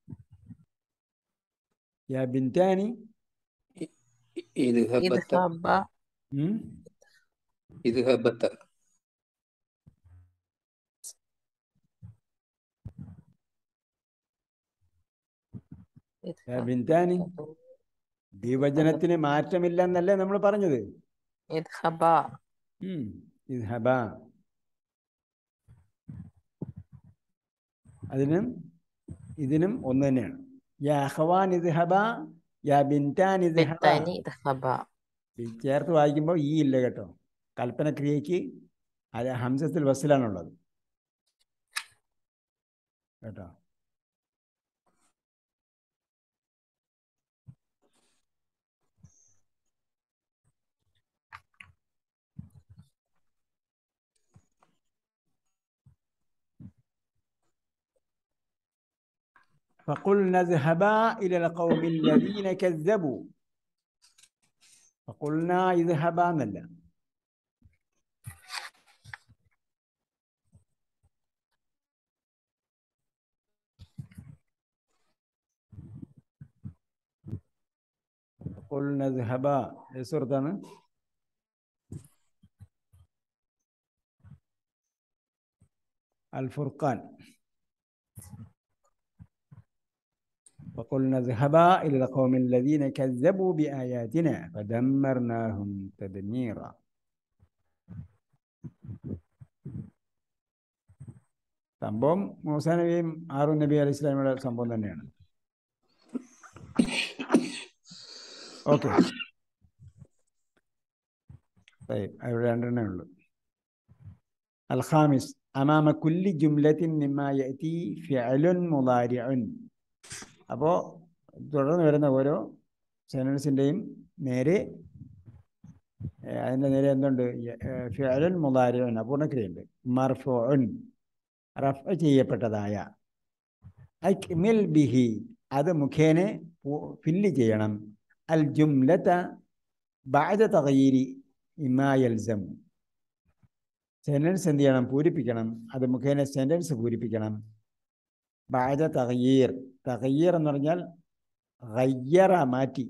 يا بنتان ഇത് ഹബത്ത ഇദ്ഹബാ ഉം? ഇത് ഹബത്ത يا بنتان ദ്വിവചനത്തിന് മാറ്റമില്ല എന്നല്ലേ നമ്മൾ പറഞ്ഞത് ഇദ്ഹബാ ഉം. ഇദ്ഹബാ അതിനും ഇതിനും ഒന്ന് തന്നെയാണ് യാ അഖ്വാൻ ഇദ്ഹബാ യാ ബിൻതാൻ ഇദ്ഹബാ ബിത്താനി ഇദ്ഹബാ ഈ ചേർത്ത് വായിക്കുമ്പോൾ ഈ ഇല്ല കേട്ടോ കൽപ്പനക്രിയയ്ക്ക് അത് ഹംസത്തിൽ വസ്സിലാണുള്ളത് കേട്ടോ فقلنا اذهبا إلى القوم الذين كذبوا فقلنا اذهبا എന്നല്ല قلنا اذهبا ഏത് സുഹൃത്താണ് الفرقان فقلنا اذهبا إلى القوم الذين كذبوا بآياتنا فدمرناهم تدميرا സംഭവം മൂസാ നബിയും ആറു നബി അലൈഹി സ്വലാമിയുടെ സംഭവം തന്നെയാണ് ഓക്കെ അവിടെ രണ്ടെണ്ണേ ഉള്ളൂ അൽഖാമിസ് അമാമ കുല്ലി ജുംലത്തിൻ മിമ്മ യഅതി ഫിഅലുൻ മുദാരിഉൻ അപ്പോൾ തുടർന്ന് വരുന്ന ഓരോ സെനൻസിൻ്റെയും നേരെ ഏ, അതിൻ്റെ നേരെ എന്തുണ്ട് ഫിഅലുൻ മുദാരിഉൻ അപൂർണക്രിയുണ്ട് മർഫുഉൻ റഫ് ചെയ്യപ്പെട്ടതായ അക്മിൽ ബിഹി അത് മുഖേന ഫില്ല് ചെയ്യണം അൽ ജുംലത ബഅദ തഗയീരി ഇമാ യൽസം സെൻറ്റൻസ് എന്ത് ചെയ്യണം പൂരിപ്പിക്കണം അത് മുഖേന സെൻറ്റൻസ് പൂരിപ്പിക്കണം ബഅദ തഗയീർ തഗയീർ എന്ന് പറഞ്ഞാൽ ഗയ്യറ മാറ്റി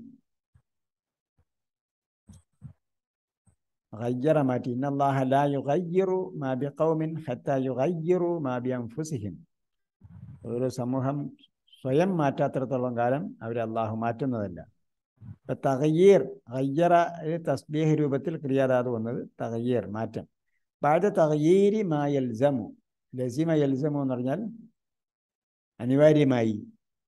غير മാറ്റി ഇന്ന അല്ലാഹ ലാ യുഗയ്യിറു മാ ബിഖൗമിൻ ഹത്താ യുഗയ്യിറു മാ ബിഅൻഫുസിഹിം ഒരു സമൂഹം സ്വയം മാറ്റാത്തിടത്തോളം കാലം അവരെ അള്ളാഹു മാറ്റുന്നതല്ല ഇപ്പൊ തഗയ്യീർ ഗയ്യറ ഇത് തസ്ബീഹ് രൂപത്തിൽ ക്രിയാധാതു വന്നത് തഗയ്യീർ മാറ്റം ബാധ തഗയ്യീരി മാ യൽസമു ലസിമ യൽസമു എന്ന് പറഞ്ഞാൽ അനിവാര്യമായി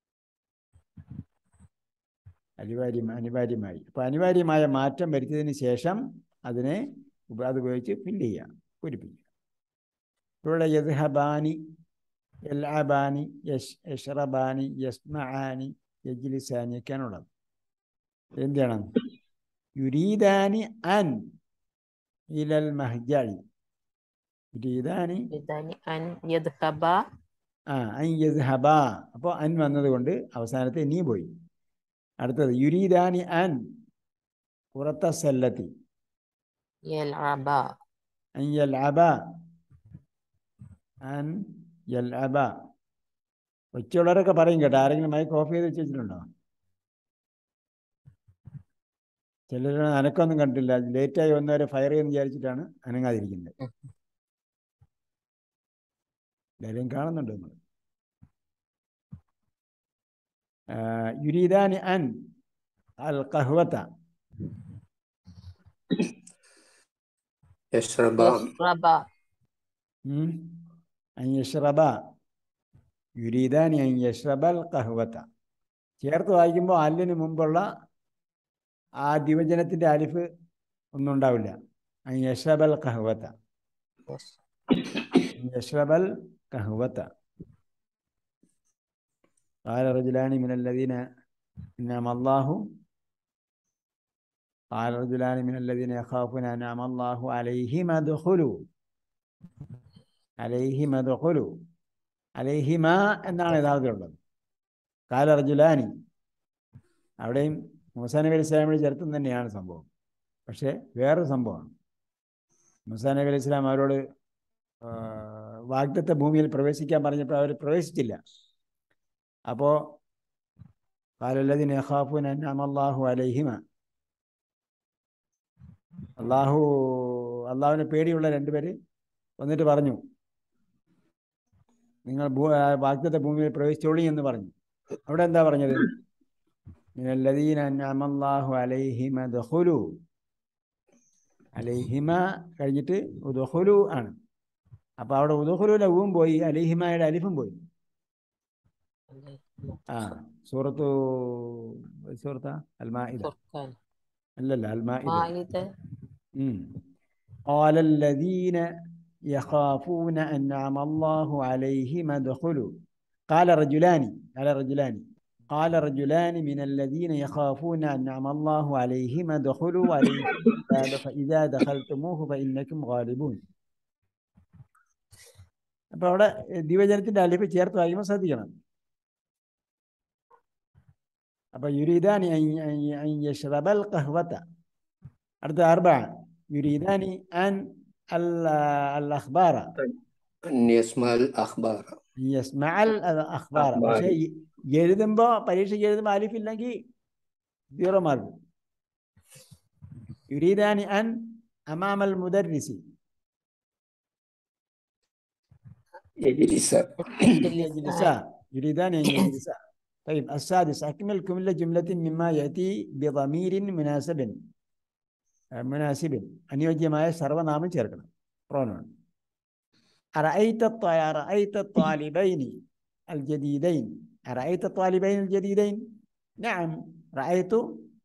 അനിവാര്യം അനിവാര്യമായി അപ്പൊ അനിവാര്യമായ മാറ്റം വരുത്തിയതിന് ശേഷം അതിനെ ഉപ- അത് ഉപയോഗിച്ച് ഫില്ല് ചെയ്യുക പൂരിപ്പിക്കുക ഇവിടെ യദ്ഹബാനി യൽഅബാനി യഷ് യഷ്റബാനി യസ്മആനി യജ്ലിസാനി ഒക്കെയാണുള്ളത് എന്ത് ചെയ്യണം യുരീദാനി അൻ ഇലൽ മഹ്ജഴി യുരീദാനി ബിത്താനി അൻ യദ്ഹബാ ആ അൻ യദ്ഹബ അപ്പോൾ അൻ വന്നതുകൊണ്ട് അവസാനത്തെ നീ പോയി അടുത്തത് യുരീദാനി അൻ പുറത്ത സല്ലത്തി യൽഅബാ അൻ യൽഅബ അൻ യൽഅബ കൊച്ചുള്ളവരൊക്കെ പറയും കേട്ടോ ആരെങ്കിലും മൈക്ക് ഓഫ് ചെയ്ത് വെച്ചിട്ടുണ്ടോ ചിലർ അനക്കൊന്നും കണ്ടില്ല ലേറ്റായി വന്നവരെ ഫയർ ചെയ്യുമെന്ന് വിചാരിച്ചിട്ടാണ് അനങ്ങാതിരിക്കുന്നത് എല്ലാവരും കാണുന്നുണ്ട് നമ്മൾ യുരീദാനി അൻ അൽ കഹ്വത്ത യഷ്റബ يشرب ഉം. അൻ യഷ്റബ യുരീദാനി അൻ യഷ്റബൽ കഹ്വത്ത ചേർത്ത് വായിക്കുമ്പോൾ അല്ലിന് മുമ്പുള്ള ആ ദിവചനത്തിൻ്റെ അലിഫ് ഒന്നും ഉണ്ടാവില്ല അൻ യഷ്റബൽ കഹ്വത്ത يش- أن يشرب القهوة قال رجلان من الذين أنعم الله قال رجلان من الذين يخافون أنعم الله عليهم ادخلوا عليهم ادخلوا عليهما എന്നാണ് യഥാർത്ഥത്തിലുള്ളത് കാല റജുലാനി അവിടെയും മൂസാ നബി അലൈഹി ഇസ്ലാമിയുടെ ചരിത്രം തന്നെയാണ് സംഭവം പക്ഷേ വേറൊരു സംഭവമാണ് മൂസാ നബി അലൈഹി ഇസ്ലാം അവരോട് വാഗ്ദത്ത ഭൂമിയിൽ പ്രവേശിക്കാൻ പറഞ്ഞപ്പോൾ അവർ പ്രവേശിച്ചില്ല അപ്പോൾ കാലല്ലതിന് യഖാഫൂൻ അല്ലാഹു അലൈഹിമ അള്ളാഹു അള്ളാഹുവിനെ പേടിയുള്ള രണ്ടുപേര് വന്നിട്ട് പറഞ്ഞു നിങ്ങൾ ഭൂ വാഗ്ദത്ത ഭൂമിയിൽ പ്രവേശിച്ചോളി എന്ന് പറഞ്ഞു അവിടെ എന്താ പറഞ്ഞത് മിനല്ലദീന അൻഅമല്ലാഹു അലൈഹിമ ദഖുലു അലൈഹിമ കഴിഞ്ഞിട്ട് ഉദഖുലു ആണ് അപ്പോൾ അവിടെ ഉദഖുലുവിലെ ഊവും പോയി അലിഹിമയുടെ അലിഫും പോയി ആ സൂറത്തു സൂറത്താ അൽമാഇദ فرقان അല്ലല്ല അൽമാഇദ مائدة ഉം. قال الذين يخافون أنعم الله عليهم ادخلوا قال رجلان قال رجلان قال رجلان من الذين يخافون أنعم الله عليهم ادخلوا عليهم الباب فإذا دخلتموه فإنكم غالبون അപ്പോൾ അവിടെ ദിവചനത്തിന്റെ അലിഫ് ചേർത്ത് വായിക്കുമ്പോൾ ശ്രദ്ധിക്കണം അപ്പൊ യുരീദാനി യഷ്റബൽ ഖഹ്വത അടുത്ത അർബ യുരീദാനി അൻ അൽ അൽ അഖ്ബാറ അൻ യസ്മൽ അഖ്ബാർ യസ്മഅൽ അഖ്ബാറ പക്ഷേ ഈ എഴുതുമ്പോ പരീക്ഷയ്ക്ക് എഴുതുമ്പോൾ അലിഫ് ഇല്ലെങ്കിൽ സീറോ മാർക്ക് യുരീദാനി അൻ അമാമൽ മുദർരിസി യജ്ലിസ يجلسا يريدان أن يجلسا طيب السادس أكمل كل جملة مما يأتي بضمير مناسب آه، مناسب അനുയോജ്യമായ സർവനാമം ചേർക്കണം പ്രോനോൺ أرأيت الط- أرأيت الطالبين الجديدين أرأيت الطالبين الجديدين نعم رأيت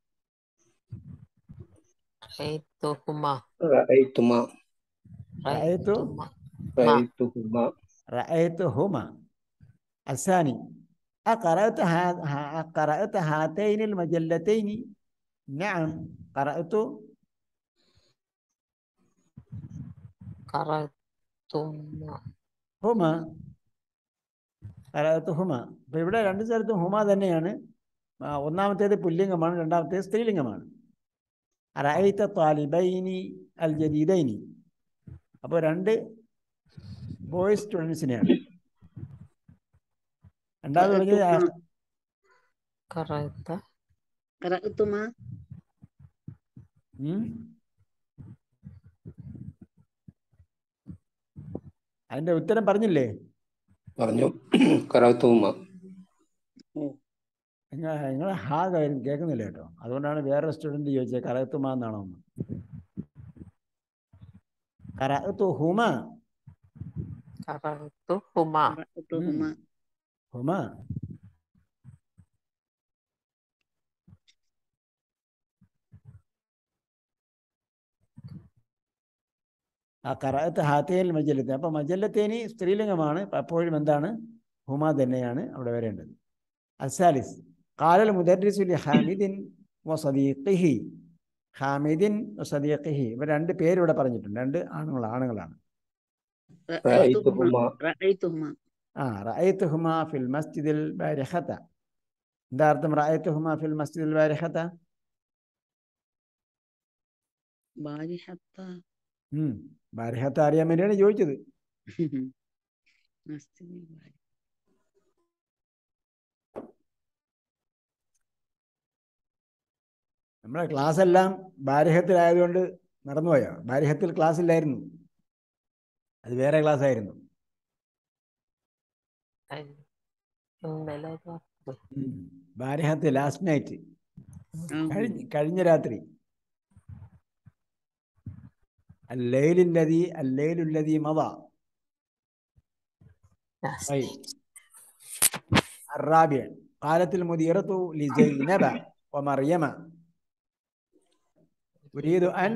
رأيتهما റഅയ്തുമ رأيت رأيتهما റഅയ്തുഹുമ رأيتهما الثاني أقرأت ها- ها- أقرأت هاتين المجلتين نعم قرأت قرأتهما ഹുമ അതായത് ഹുമ അപ്പൊ ഇവിടെ രണ്ട് സ്ഥലത്തും ഹുമ തന്നെയാണ് ആ, ഒന്നാമത്തേത് പുല്ലിംഗമാണ് രണ്ടാമത്തേത് സ്ത്രീലിംഗമാണ് അറൈത്ത താലിബൈനി അൽ ജദീദൈനി അപ്പോൾ രണ്ട് ബോയ്സ് സ്റ്റുഡൻസിനെയാണ് രണ്ടാമത് പറഞ്ഞത് ആ- قرأت قرأتما ഉം. അതിന്റെ ഉത്തരം പറഞ്ഞില്ലേ പറഞ്ഞു കറത്തുമ നിങ്ങൾ നിങ്ങൾ ഹാ കാര്യം കേൾക്കുന്നില്ല കേട്ടോ അതുകൊണ്ടാണ് വേറെ സ്റ്റുഡൻറ് ചോദിച്ചത് കറത്തുമ എന്നാണോ എന്ന് കറത്തു ഹുമ قرأتهما قرأتهما ഹുമ ആ കറത്ത് ഹാത്തേൽ മജല്ലത്തെ അപ്പൊ മജല്ലത്തേനി സ്ത്രീലിംഗമാണ് അപ്പോഴും എന്താണ് ഹുമ തന്നെയാണ് അവിടെ വരേണ്ടത് അസാലിസ് കാലൽ മുദർരിസുലി ഹാമിദിൻ വസദീഖിഹി ഹാമിദിൻ വസദീഖിഹി ഇവർ രണ്ട് പേര് ഇവിടെ പറഞ്ഞിട്ടുണ്ട് രണ്ട് ആണുങ്ങളാണ് ആണുങ്ങളാണ് رأيتهما رأيتهما ആ റഅയ്തുഹുമാ ഫിൽ മസ്ജിദിൽ ബാരിഹത എന്താ അർത്ഥം റഅയ്തുഹുമാ ഫിൽ മസ്ജിദിൽ ബാരിഹത بارحة ഉം ബാരിഹത്ത അറിയാൻ വേണ്ടിയാണ് ചോദിച്ചത് مسجد البارحة നമ്മുടെ ക്ലാസ് എല്ലാം ബാരിഹത്തിലായതുകൊണ്ട് നടന്നുപോയോ ബാരിഹത്തിൽ ക്ലാസ് ഇല്ലായിരുന്നു അത് വേറെ ക്ലാസ് ആയിരുന്നു ഇന്നലെ ബാരിഹത്ത് ലാസ്റ്റ് നൈറ്റ് ആ, കഴിഞ്ഞ കഴിഞ്ഞ രാത്രി അല്ലൈലുല്ലതി അല്ലൈലുല്ലതി മത Last. طيب الرابع قالت المديرة لزينب ومريم أريد أن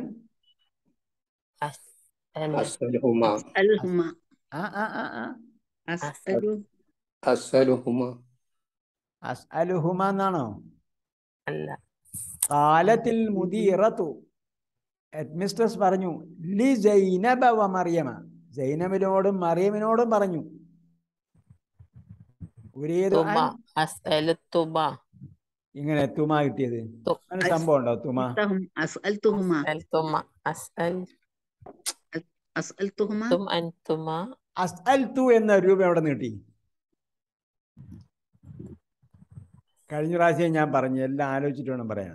أسأل أسألهما أسألهما آه آه آه آه. أسأل أسألهما أسألهما എന്നാണോ ألا കാലത്തിൽ മുദീറത്തു മിസ്ട്രസ് പറഞ്ഞു ലി ജൈനബ വ മറിയമ ജൈനബിനോടും മറിയമിനോടും പറഞ്ഞു ഉരീദു ثم അൻ أسأل ثم ഇങ്ങനെ തുമ കിട്ടിയത് തു- അങ്ങനെ സംഭവം ഉണ്ടോ തുമ أسألتهم أسألتهما أسأل ثم أسأل أسألتهما ثم أنتما അസ്അൽ തു എന്ന രൂപം എവിടെ നിന്ന് കിട്ടി കഴിഞ്ഞ പ്രാവശ്യം ഞാൻ പറഞ്ഞു എല്ലാം ആലോചിച്ചിട്ട് വേണം പറയാൻ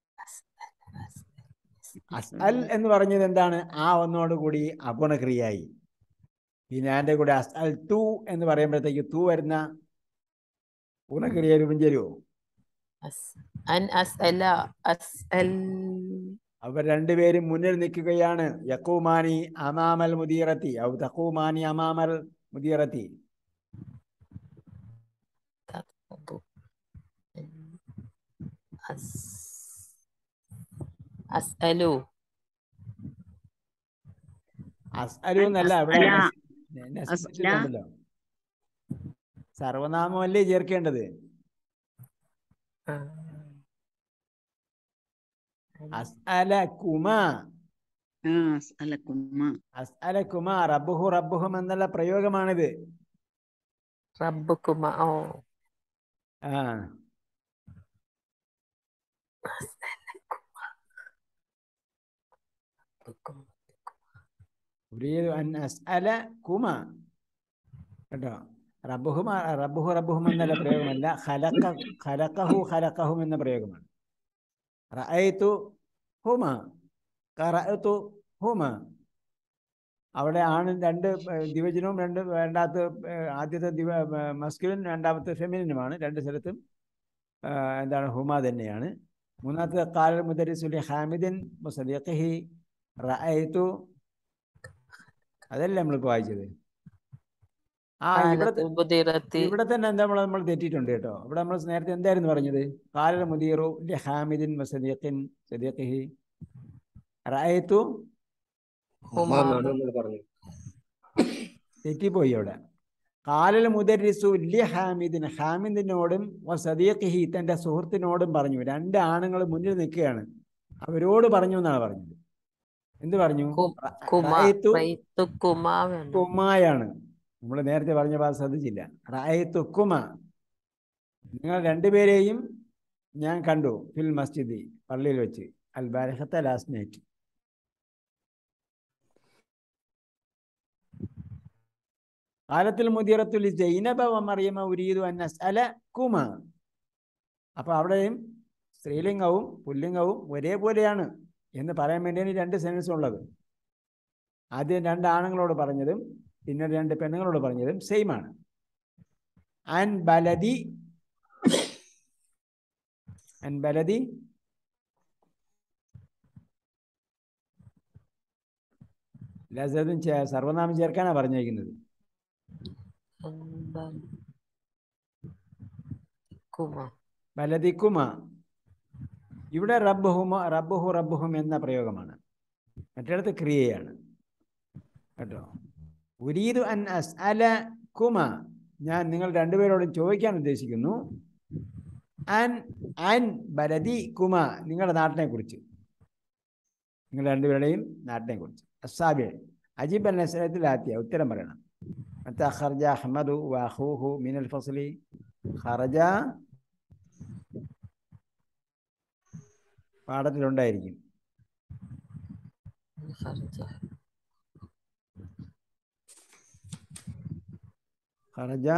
അസ്അൽ എന്ന് പറഞ്ഞത് എന്താണ് ആ ഒന്നോട് കൂടി അഗുണക്രിയായി പിന്നെ അതിന്റെ കൂടെ അസ്അൽ തു എന്ന് പറയുമ്പോഴത്തേക്ക് തു വരുന്ന ഗുണക്രിയ രൂപം ചേരുവോ أس أن أسأل أسأل അവർ രണ്ടുപേരും മുന്നിൽ നിൽക്കുകയാണ് യക്കൂമാനി അമാമൽ മുദീറത്തി ഔ തക്കൂമാനി അമാമൽ മുദീറത്തി تطلب أس أسأل അസ്അലു എന്നല്ല ഇവിടെ അസ്അല. നസ്- നസ് അസ്അല. വെച്ചിട്ടുണ്ടല്ലോ. സർവനാമമല്ലേ ചേർക്കേണ്ടത് അസ്അലകുമ آه أسألكما അസ്അലകുമ റബ്ബുഹു റബ്ബുഹും എന്നുള്ള പ്രയോഗമാണിത് ربكما أو ആ ربكم ഉരീദു അൻ അസ്അലകുമ കേട്ടോ റബ്ബുഹുമ റബ്ബുഹു റബ്ബുഹും എന്നുള്ള പ്രയോഗമല്ല ഖലഖ ഖലഖഹു ഖലഖഹും എന്ന പ്രയോഗമാണ് റഅയ്തു ഹുമ ഖറഅതു ഹുമ അവിടെ ആണ് രണ്ട് ഏർ, ദിവചനവും രണ്ട് രണ്ടാമത്തെ ഏർ, ആദ്യത്തെ ദിവ മസ്കുലിൻ രണ്ടാമത്തെ ഫെമിനിനുമാണ് രണ്ട് സ്ഥലത്തും ആ, എന്താണ് ഹുമ തന്നെയാണ് മൂന്നാമത്തെ കാലൽ മുദരിസുലി ഹാമിദിൻ മുസദിഖി റഅയ്തു അതല്ലേ നമ്മളിപ്പോൾ വായിച്ചത് ആ ഇവിടെ قالت المديرة ഇവിടെ തന്നെ എന്താ നമ്മൾ നമ്മൾ തെറ്റിയിട്ടുണ്ട് കേട്ടോ ഇവിടെ നമ്മൾ നേരത്തെ എന്തായിരുന്നു പറഞ്ഞത് കാലൽ മുദീറു ലി ഹാമിദിൻ വസദീഖിൻ സദീഖിഹി റഅയ്തു ഹുമ എന്നാണ് നമ്മൾ പറഞ്ഞത് തെറ്റിപ്പോയി അവിടെ കാലൽ മുദരിസു ലി ഹാമിദിൻ ഹാമിദിനോടും വസദീഖിഹി തന്റെ സുഹൃത്തിനോടും പറഞ്ഞു രണ്ട് ആണുങ്ങൾ മുന്നിൽ നിൽക്കുകയാണ് അവരോട് പറഞ്ഞു എന്നാണ് പറഞ്ഞത് എന്ത് പറഞ്ഞു കു- റ- കുമ റഅയ്തു റൈത്തുക്കുമാ വേണം കുമായാണ് നമ്മൾ നേരത്തെ പറഞ്ഞ ഭാഗം ശ്രദ്ധിച്ചില്ല റായത്തു കുമ നിങ്ങൾ രണ്ടുപേരെയും ഞാൻ കണ്ടു ഫിൽ മസ്ജിദി പള്ളിയിൽ വെച്ച് അൽ ബാരഹത്ത ലാസ്റ്റ് നൈറ്റ് കാലത്തിൽ മുദിറത്തുൽ ജൈനബ വ മറിയമ ഉരീദു അൻ അസ്അല കുമ അപ്പൊ അവിടെയും സ്ത്രീലിംഗവും പുല്ലിംഗവും ഒരേപോലെയാണ് എന്ന് പറയാൻ വേണ്ടിയാണ് ഈ രണ്ട് സെൻസ് ഉള്ളത് ആദ്യം രണ്ട് ആണുങ്ങളോട് പറഞ്ഞതും പിന്നെ രണ്ട് പെണ്ണുങ്ങളോട് പറഞ്ഞതും സെയിം ആണ് അൻ ബലതി അൻ ബലതി ലസതും ചേ- സർവനാമം ചേർക്കാനാ പറഞ്ഞേക്കുന്നത് അൻപൻ കുമ ബലതിക്കുമ ഇവിടെ റബ്ബുഹുമ റബ്ബുഹു റബ്ബുഹും എന്ന പ്രയോഗമാണ് മറ്റിടത്ത് ക്രിയയാണ് കേട്ടോ ഉരീദു അൻ അസ് അല കുമ ഞാൻ നിങ്ങൾ രണ്ടുപേരോടും ചോദിക്കാൻ ഉദ്ദേശിക്കുന്നു അൻ അൻ ബലതി കുമ നിങ്ങളുടെ നാട്ടിനെ കുറിച്ച് നിങ്ങൾ രണ്ടുപേരുടെയും നാട്ടിനെ കുറിച്ച് അസാബിയ അജീബ് അൽ നസരത്തിൽ ആത്തിയ ഉത്തരം പറയണം മറ്റേ ഖർജ അഹമ്മദു വാഹൂഹു മിനൽ ഫസ്ലി ഖറജ പാഠത്തിലുണ്ടായിരിക്കും ഖർജ ഖറജ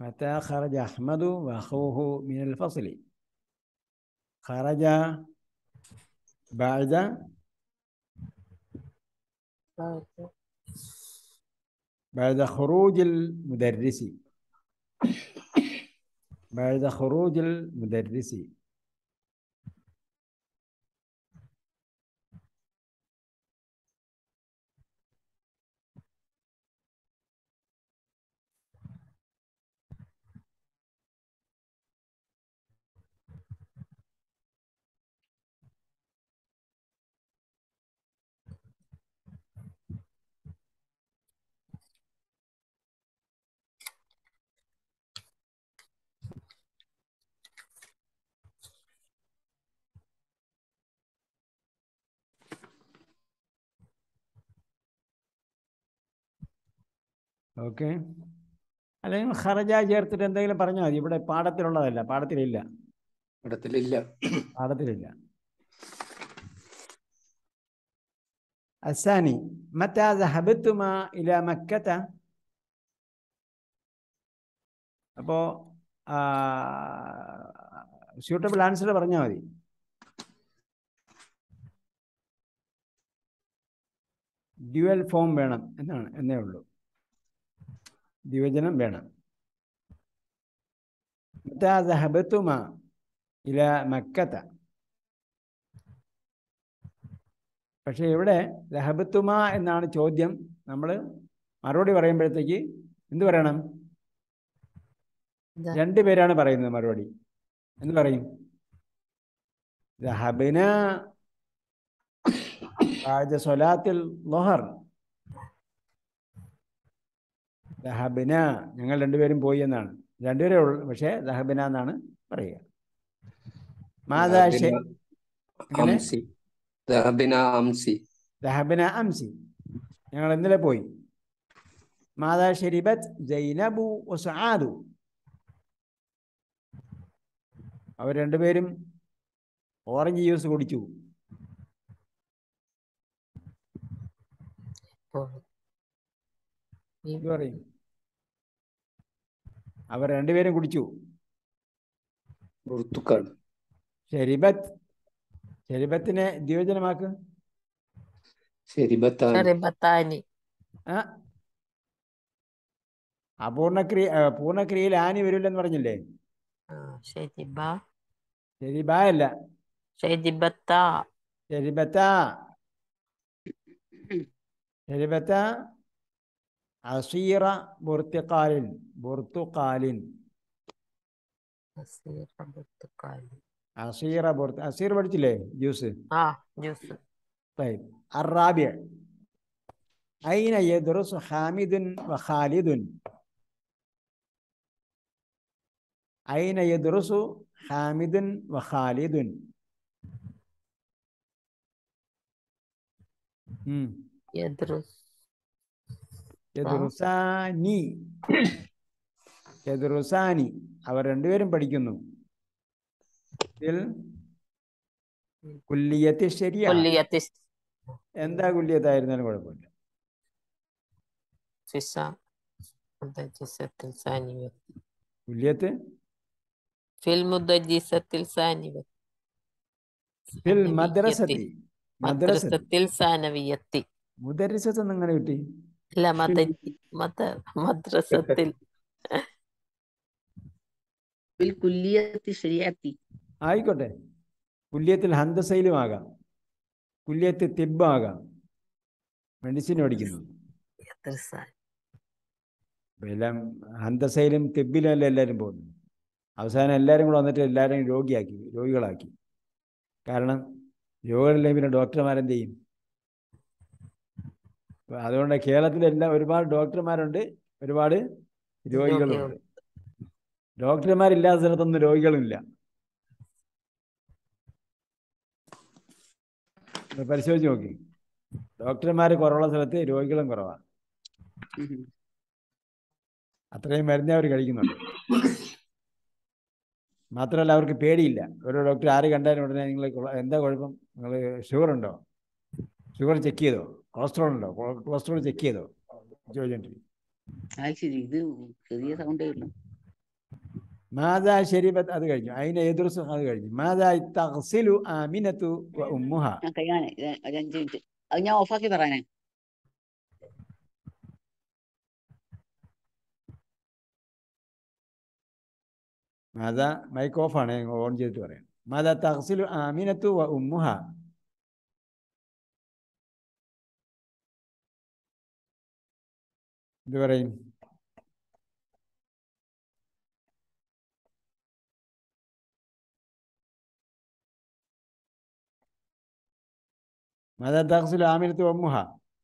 متى خرج أحمد وأخوه من الفصل خرج بعد بعد خروج المدرس بعد خروج المدرس ഓക്കെ അല്ലെങ്കിൽ ഖറജ ചേർത്തിട്ട് എന്തെങ്കിലും പറഞ്ഞാൽ മതി ഇവിടെ പാഠത്തിലുള്ളതല്ല പാഠത്തിലില്ല ഇടത്തിലില്ല പാഠത്തിലില്ല الثاني متى ذهبتما إلى مكة അപ്പോൾ സ്യൂട്ടബിൾ ആൻസർ പറഞ്ഞാൽ മതി ഡ്യുവൽ ഫോം വേണം എന്നാണ് എന്നേ ഉള്ളൂ ദ്വിവചനം വേണം متى ذهبتما إلى مكة പക്ഷേ ഇവിടെ ലഹബത്തുമ എന്നാണ് ചോദ്യം നമ്മൾ മറുപടി പറയുമ്പോഴത്തേക്ക് എന്ത് പറയണം രണ്ട് പേരാണ് പറയുന്നത് മറുപടി എന്ത് പറയും ദഹബിന സൊലാത്തിൽ ലൊഹർ ദഹബിന ഞങ്ങൾ രണ്ടുപേരും പോയി എന്നാണ് രണ്ടുപേരേ ഉള്ളൂ പക്ഷേ ദഹബിന എന്നാണ് പറയുക മാതാ ഷെ എങ്ങനെ അംസി ദഹബിന അംസി ദഹബിന അംസി ഞങ്ങൾ ഇന്നലെ പോയി മാതാ ഷെരിബത്ത് ജൈനബു വസുആദു അവർ രണ്ടുപേരും ഓറഞ്ച് ജ്യൂസ് കുടിച്ചു എന്ത് പറയും അവർ രണ്ടുപേരും കുടിച്ചു ഋത്തുക്കൾ ഷെരിബത്ത് ഷെരിബത്തിനെ ദ്യോജനമാക്ക് ശരിബത്താൻ ഷറിബത്താനി ആ അപൂർണക്രിയ ആ, പൂർണ്ണക്രിയയിൽ ആനി വരില്ലെന്ന് പറഞ്ഞില്ലേ ആ, ഷരിബ ഷെരിബ അല്ല ഷരിബത്ത ഷെരിബത്ത ഷെരിബത്ത അസീറ ബുർത്തിക്കാലിൻ ബുർത്തുക്കാലിൻ അസീറ ബുർത്തുക്കാലി. അസീറ ബുർത്ത് അസീർ പഠിച്ചില്ലേ ജ്യൂസ് ആ ജ്യൂസ് طيب الرابع أين يدرس حامد وخالد أين يدرس حامد وخالد مم. യദ്രുസ് യദ്റുസാനി യദ്റുസാനി അവർ രണ്ടുപേരും പഠിക്കുന്നു ഇതിൽ കുല്ലിയത്ത് ശരിയാ കുല്ലിയത്തി എന്താ കുല്ലിയത്തായിരുന്നാലും കുഴപ്പമില്ല ഫിസ മുദ്ദജിസത്തിൽ സാനിവ കുല്ലിയത്ത് ഫിൽ മുദ്ദജിസത്തിൽ സാനിവ ഫിൽ മദ്രസത്തി മദ്രസത്തി മദ്രസത്തിൽ സാനവിയത്തി മുദരിസത്ത് എങ്ങനെ കിട്ടി അല്ല മത മത മദ്രസത്തിൽ بالكلية الشريعة ആയിക്കോട്ടെ കുല്യത്തിൽ ഹന്തസയിലും ആകാം കുല്യത്ത് തിബാകാം മെഡിസിൻ പഠിക്കുന്നു യദ്രസാൻ. ഇപ്പൊ എല്ലാം ഹന്തസയിലും തിബിലും അല്ലേ എല്ലാവരും പോകുന്നു അവസാനം എല്ലാവരും കൂടെ വന്നിട്ട് എല്ലാവരെയും രോഗിയാക്കി രോഗികളാക്കി കാരണം രോഗമില്ലേ പിന്നെ ഡോക്ടർമാരെന്ത് ചെയ്യും അപ്പൊ അതുകൊണ്ട് കേരളത്തിലെല്ലാം ഒരുപാട് ഡോക്ടർമാരുണ്ട് ഒരുപാട് രോഗികളുമുണ്ട് ഡോക്ടർമാരില്ലാത്ത സ്ഥലത്തൊന്നും രോഗികളുമില്ല ഒന്ന് പരിശോധിച്ച് നോക്കി ഡോക്ടർമാർ കുറവുള്ള സ്ഥലത്ത് രോഗികളും കുറവാണ് അത്രയും മരുന്നേ അവർ കഴിക്കുന്നുണ്ട് മാത്രമല്ല അവർക്ക് പേടിയില്ല ഓരോ ഡോക്ടർ ആര് കണ്ടാലും ഉടനെ നിങ്ങൾ എന്താ കുഴപ്പം നിങ്ങൾ ഷുഗർ ഉണ്ടോ ഷുഗർ ചെക്ക് ചെയ്തോ കൊളസ്ട്രോൾ ഉണ്ടോ കൊ- കൊളസ്ട്രോൾ ചെക്ക് ചെയ്തോ ചോദിച്ചോണ്ടിരിക്കും അത് ശരി ഇത് ചെറിയ സൗണ്ടേ ഉള്ളൂ മാതാ ഷെരിബത്ത് അത് കഴിഞ്ഞു അതിനെ എതിർസു അത് കഴിഞ്ഞു മാതാ തഹസിലു ആമിനത്തു വ ഉമ്മുഹ ഞാൻ കഴിയാനെ ഇത് ഒരു അഞ്ച് മിനിറ്റ് അത് ഞാൻ ഓഫാക്കി പറയാനേ മാതാ മൈക്ക് ഓഫാണ് ഓൺ ചെയ്തിട്ട് പറയാം മാതാ തഹസിലു ആമിനത്തു വ ഉമ്മുഹ എന്ത് പറയും മാതാ തഹസിലു ആമിനത്തു വ ഉമ്മുഹ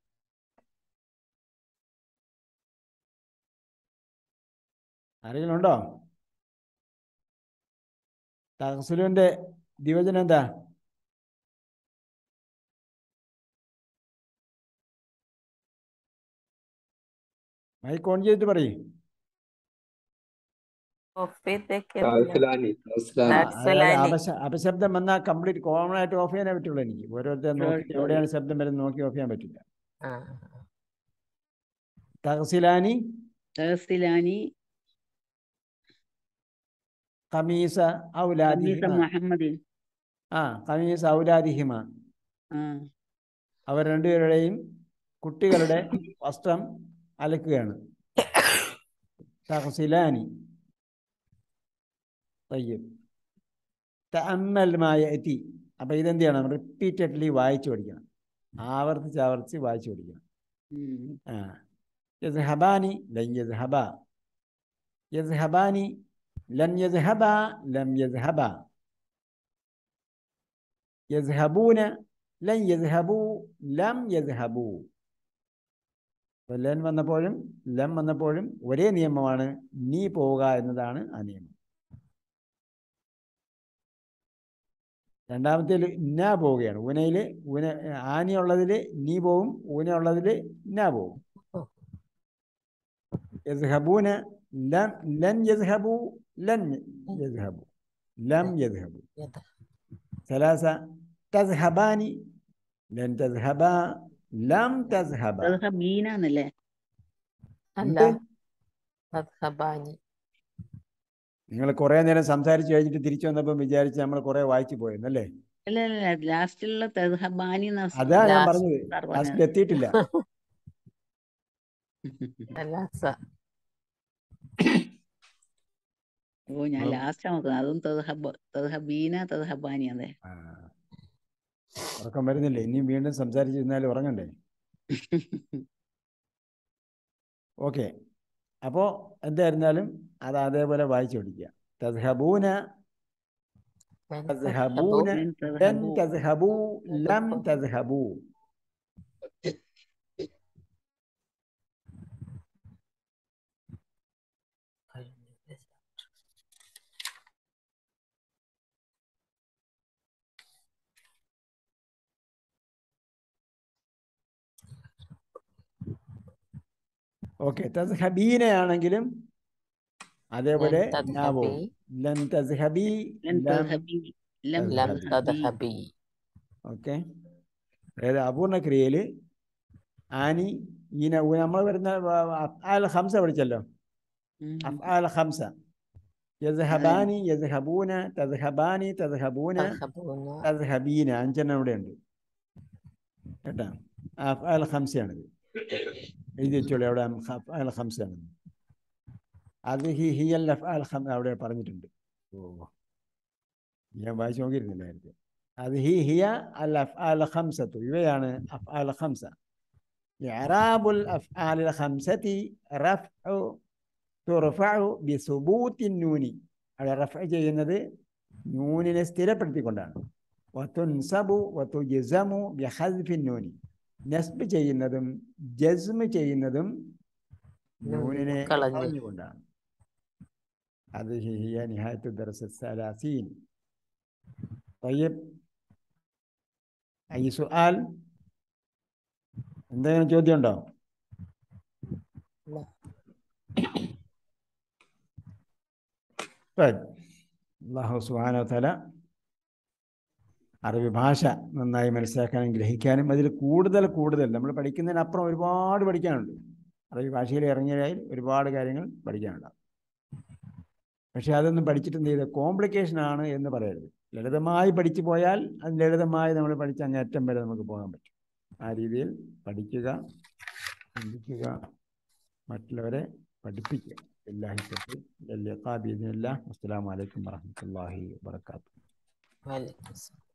ആരെങ്കിലും ഉണ്ടോ തഹസിലുവിന്റെ ദിവചനം എന്താ മൈക്ക് ഓൺ ചെയ്തിട്ട് പറയും തഹസിലാനി തഹസിലാനി തഹസിലാനി. അപശ അപശബ്ദം വന്നാൽ കംപ്ലീറ്റ് കോമൺ ആയിട്ട് ഓഫ് ചെയ്യാനേ പറ്റുള്ളൂ എനിക്ക് ഓരോരുത്തർ നോക്കി Sure, എവിടെയാണ് ശബ്ദം വരുന്നത് നോക്കി ഓഫ് ചെയ്യാൻ പറ്റില്ല ആ തഹസിലാനി തഹസിലാനി കമീസ ഖമീസ ഔലാദിഹിമ മുഹമ്മദിൻ ആ കമീസ ഔലാദിഹിമ ആ അവർ രണ്ടുപേരുടെയും കുട്ടികളുടെ വസ്ത്രം അലക്കുകയാണ് തഹസിലാനി തയ്യബ് തഅമ്മൽ മാ യഅതി അപ്പോൾ ഇതെന്ത് ചെയ്യണം റിപ്പീറ്റഡ്ലി വായിച്ചു പഠിക്കണം ആവർത്തിച്ച് ആവർത്തിച്ച് വായിച്ചു പഠിക്കണം ഉം. ആ യസ്ഹബാനി ലൻ യസ്ഹബ യസ്ഹബാനി ലൻ യസ്ഹബ ലം യസ്ഹബ യസ്ഹബൂന ലൻ യസ്ഹബു ലം യസ്ഹബു അപ്പോൾ ലൻ വന്നപ്പോഴും ലം വന്നപ്പോഴും ഒരേ നിയമമാണ് നീ പോവുക എന്നതാണ് ആ നിയമം രണ്ടാമത്തേൽ ഇന്ന പോവുകയാണ് ഊനയിൽ ഊന ആനയുള്ളതിൽ നീ പോവും ഊന ഉള്ളതിൽ ഇന്ന പോവും യസ്ഹബൂന ലം ലൻ യസ്ഹബു ലൻ യസ്ഹബു ലം യസ്ഹബു യഥ- ثلاثة تذهبان لن تذهبا لم تذهبا തഹബീന എന്നല്ലേ അല്ല എന്ത്? തദ്ഹബാനി നിങ്ങൾ കുറെ നേരം സംസാരിച്ചു കഴിഞ്ഞിട്ട് തിരിച്ചു വന്നപ്പോൾ വിചാരിച്ച് നമ്മൾ കുറെ വായിച്ചു പോയെന്നല്ലേ അല്ല അല്ല ലാസ്റ്റിലുള്ള തഹബാനി എന്ന അതാ ഞാൻ Last. പറഞ്ഞത് സാർ ലാസ്റ്റ് പറഞ്ഞത്. എത്തിയിട്ടില്ല സലാസ ഓ ഞാൻ ഉം. ലാസ്റ്റ് നോക്കുന്നത് അതും തഹബ തഹബീന തഹബാനി അതെ ആ. ഉറക്കം വരുന്നില്ലേ ഇനിയും വീണ്ടും സംസാരിച്ചിരുന്നാൽ ഉറങ്ങണ്ടേ ഓക്കെ അപ്പോൾ എന്തായിരുന്നാലും അത് അതേപോലെ വായിച്ചു പഠിക്കുക തദ്ഹബൂന തദ്ഹബൂന ലൻ ലൻ തദ്ഹബു. തദ്ഹബൂ ലം തദ്ഹബൂ ഓക്കെ തദ്ഹബീനയാണെങ്കിലും അതേപോലെ ലൻ നാ പോവും. തദ്ഹബി ലൻ തദ്ഹബി ലൻ ലം തദ്ഹബി ലം ലം തദ്ഹബി തദ്ഹബി ഓക്കെ അതായത് അപൂർണ ക്രിയയിൽ ആനി ഈന നമ്മൾ വരുന്ന അഫ്ആൽ ഹംസ പഠിച്ചല്ലോ ഉം. അഫ്ആൽ ഹംസ യസ്ഹബാനി യസ്ഹബൂന തദ്ഹബാനി തദ്ഹബൂന തദ്ഹബൂന തദ്ഹബീന അഞ്ചെണ്ണം ഇവിടെ ഉണ്ട് കേട്ടാ അഫ്ആൽ ഹംസയാണിത് എഴുതി വെച്ചോളൂ അവിടെ അഫ്ആൽ ഹംസയാണ് അത് ഹി ഹിയൽ അഫ്ആൽ ഹം അവിടെ പറഞ്ഞിട്ടുണ്ട് ഓ ഞാൻ വായിച്ചു നോക്കിയിരുന്നില്ല നേരത്തെ അത് ഹി ഹിയ അൽ അഫ്ആൽ ഖംസത്തു ഇവയാണ് അഫ്ആൽ ഖംസ ഇഅറാബുൽ അഫ്ആലിൽ ഖംസതി റഫ്ഉ തുർഫഉ ബിസുബൂത്തി നൂനി അവിടെ റഫ്അ ചെയ്യുന്നത് നൂനിനെ സ്ഥിരപ്പെടുത്തിക്കൊണ്ടാണ് വതുൻസബു വതുജ്സമു ബിഹദ്ഫി നൂനി നസ്ബ് ചെയ്യുന്നതും ജസ്മ് ചെയ്യുന്നതും നൂനിനെ കളഞ്ഞ്. കളഞ്ഞുകൊണ്ടാണ് അത് ഹിയ നിഹായത്തു ദർസ് സലാസീൻ طيب أي سؤال എന്തെങ്കിലും ചോദ്യം ഉണ്ടോ لا. طيب അള്ളാഹു സുബാനോ തല അറബി ഭാഷ നന്നായി മനസ്സിലാക്കാനും ഗ്രഹിക്കാനും അതിൽ കൂടുതൽ കൂടുതൽ നമ്മൾ പഠിക്കുന്നതിനപ്പുറം ഒരുപാട് പഠിക്കാനുണ്ട് അറബി ഭാഷയിൽ ഇറങ്ങിയാൽ ഒരുപാട് കാര്യങ്ങൾ പഠിക്കാനുണ്ടാവും പക്ഷെ അതൊന്നും പഠിച്ചിട്ട് എന്ത് ചെയ്ത് കോംപ്ലിക്കേഷൻ ആണ് എന്ന് പറയരുത് ലളിതമായി പഠിച്ചു പോയാൽ അത് ലളിതമായി നമ്മൾ പഠിച്ച അങ്ങേറ്റം വരെ നമുക്ക് പോകാൻ പറ്റും ആ രീതിയിൽ പഠിക്കുക ചിന്തിക്കുക മറ്റുള്ളവരെ പഠിപ്പിക്കുക ഇല്ലാഹി തൗഫീഖ്. വൽ ലിഖാ ബിഇذن الله. അസ്സലാമു അലൈക്കും വറഹ്മത്തുള്ളാഹി വബറകാതുഹു വലൈക്കും അസ്സലാം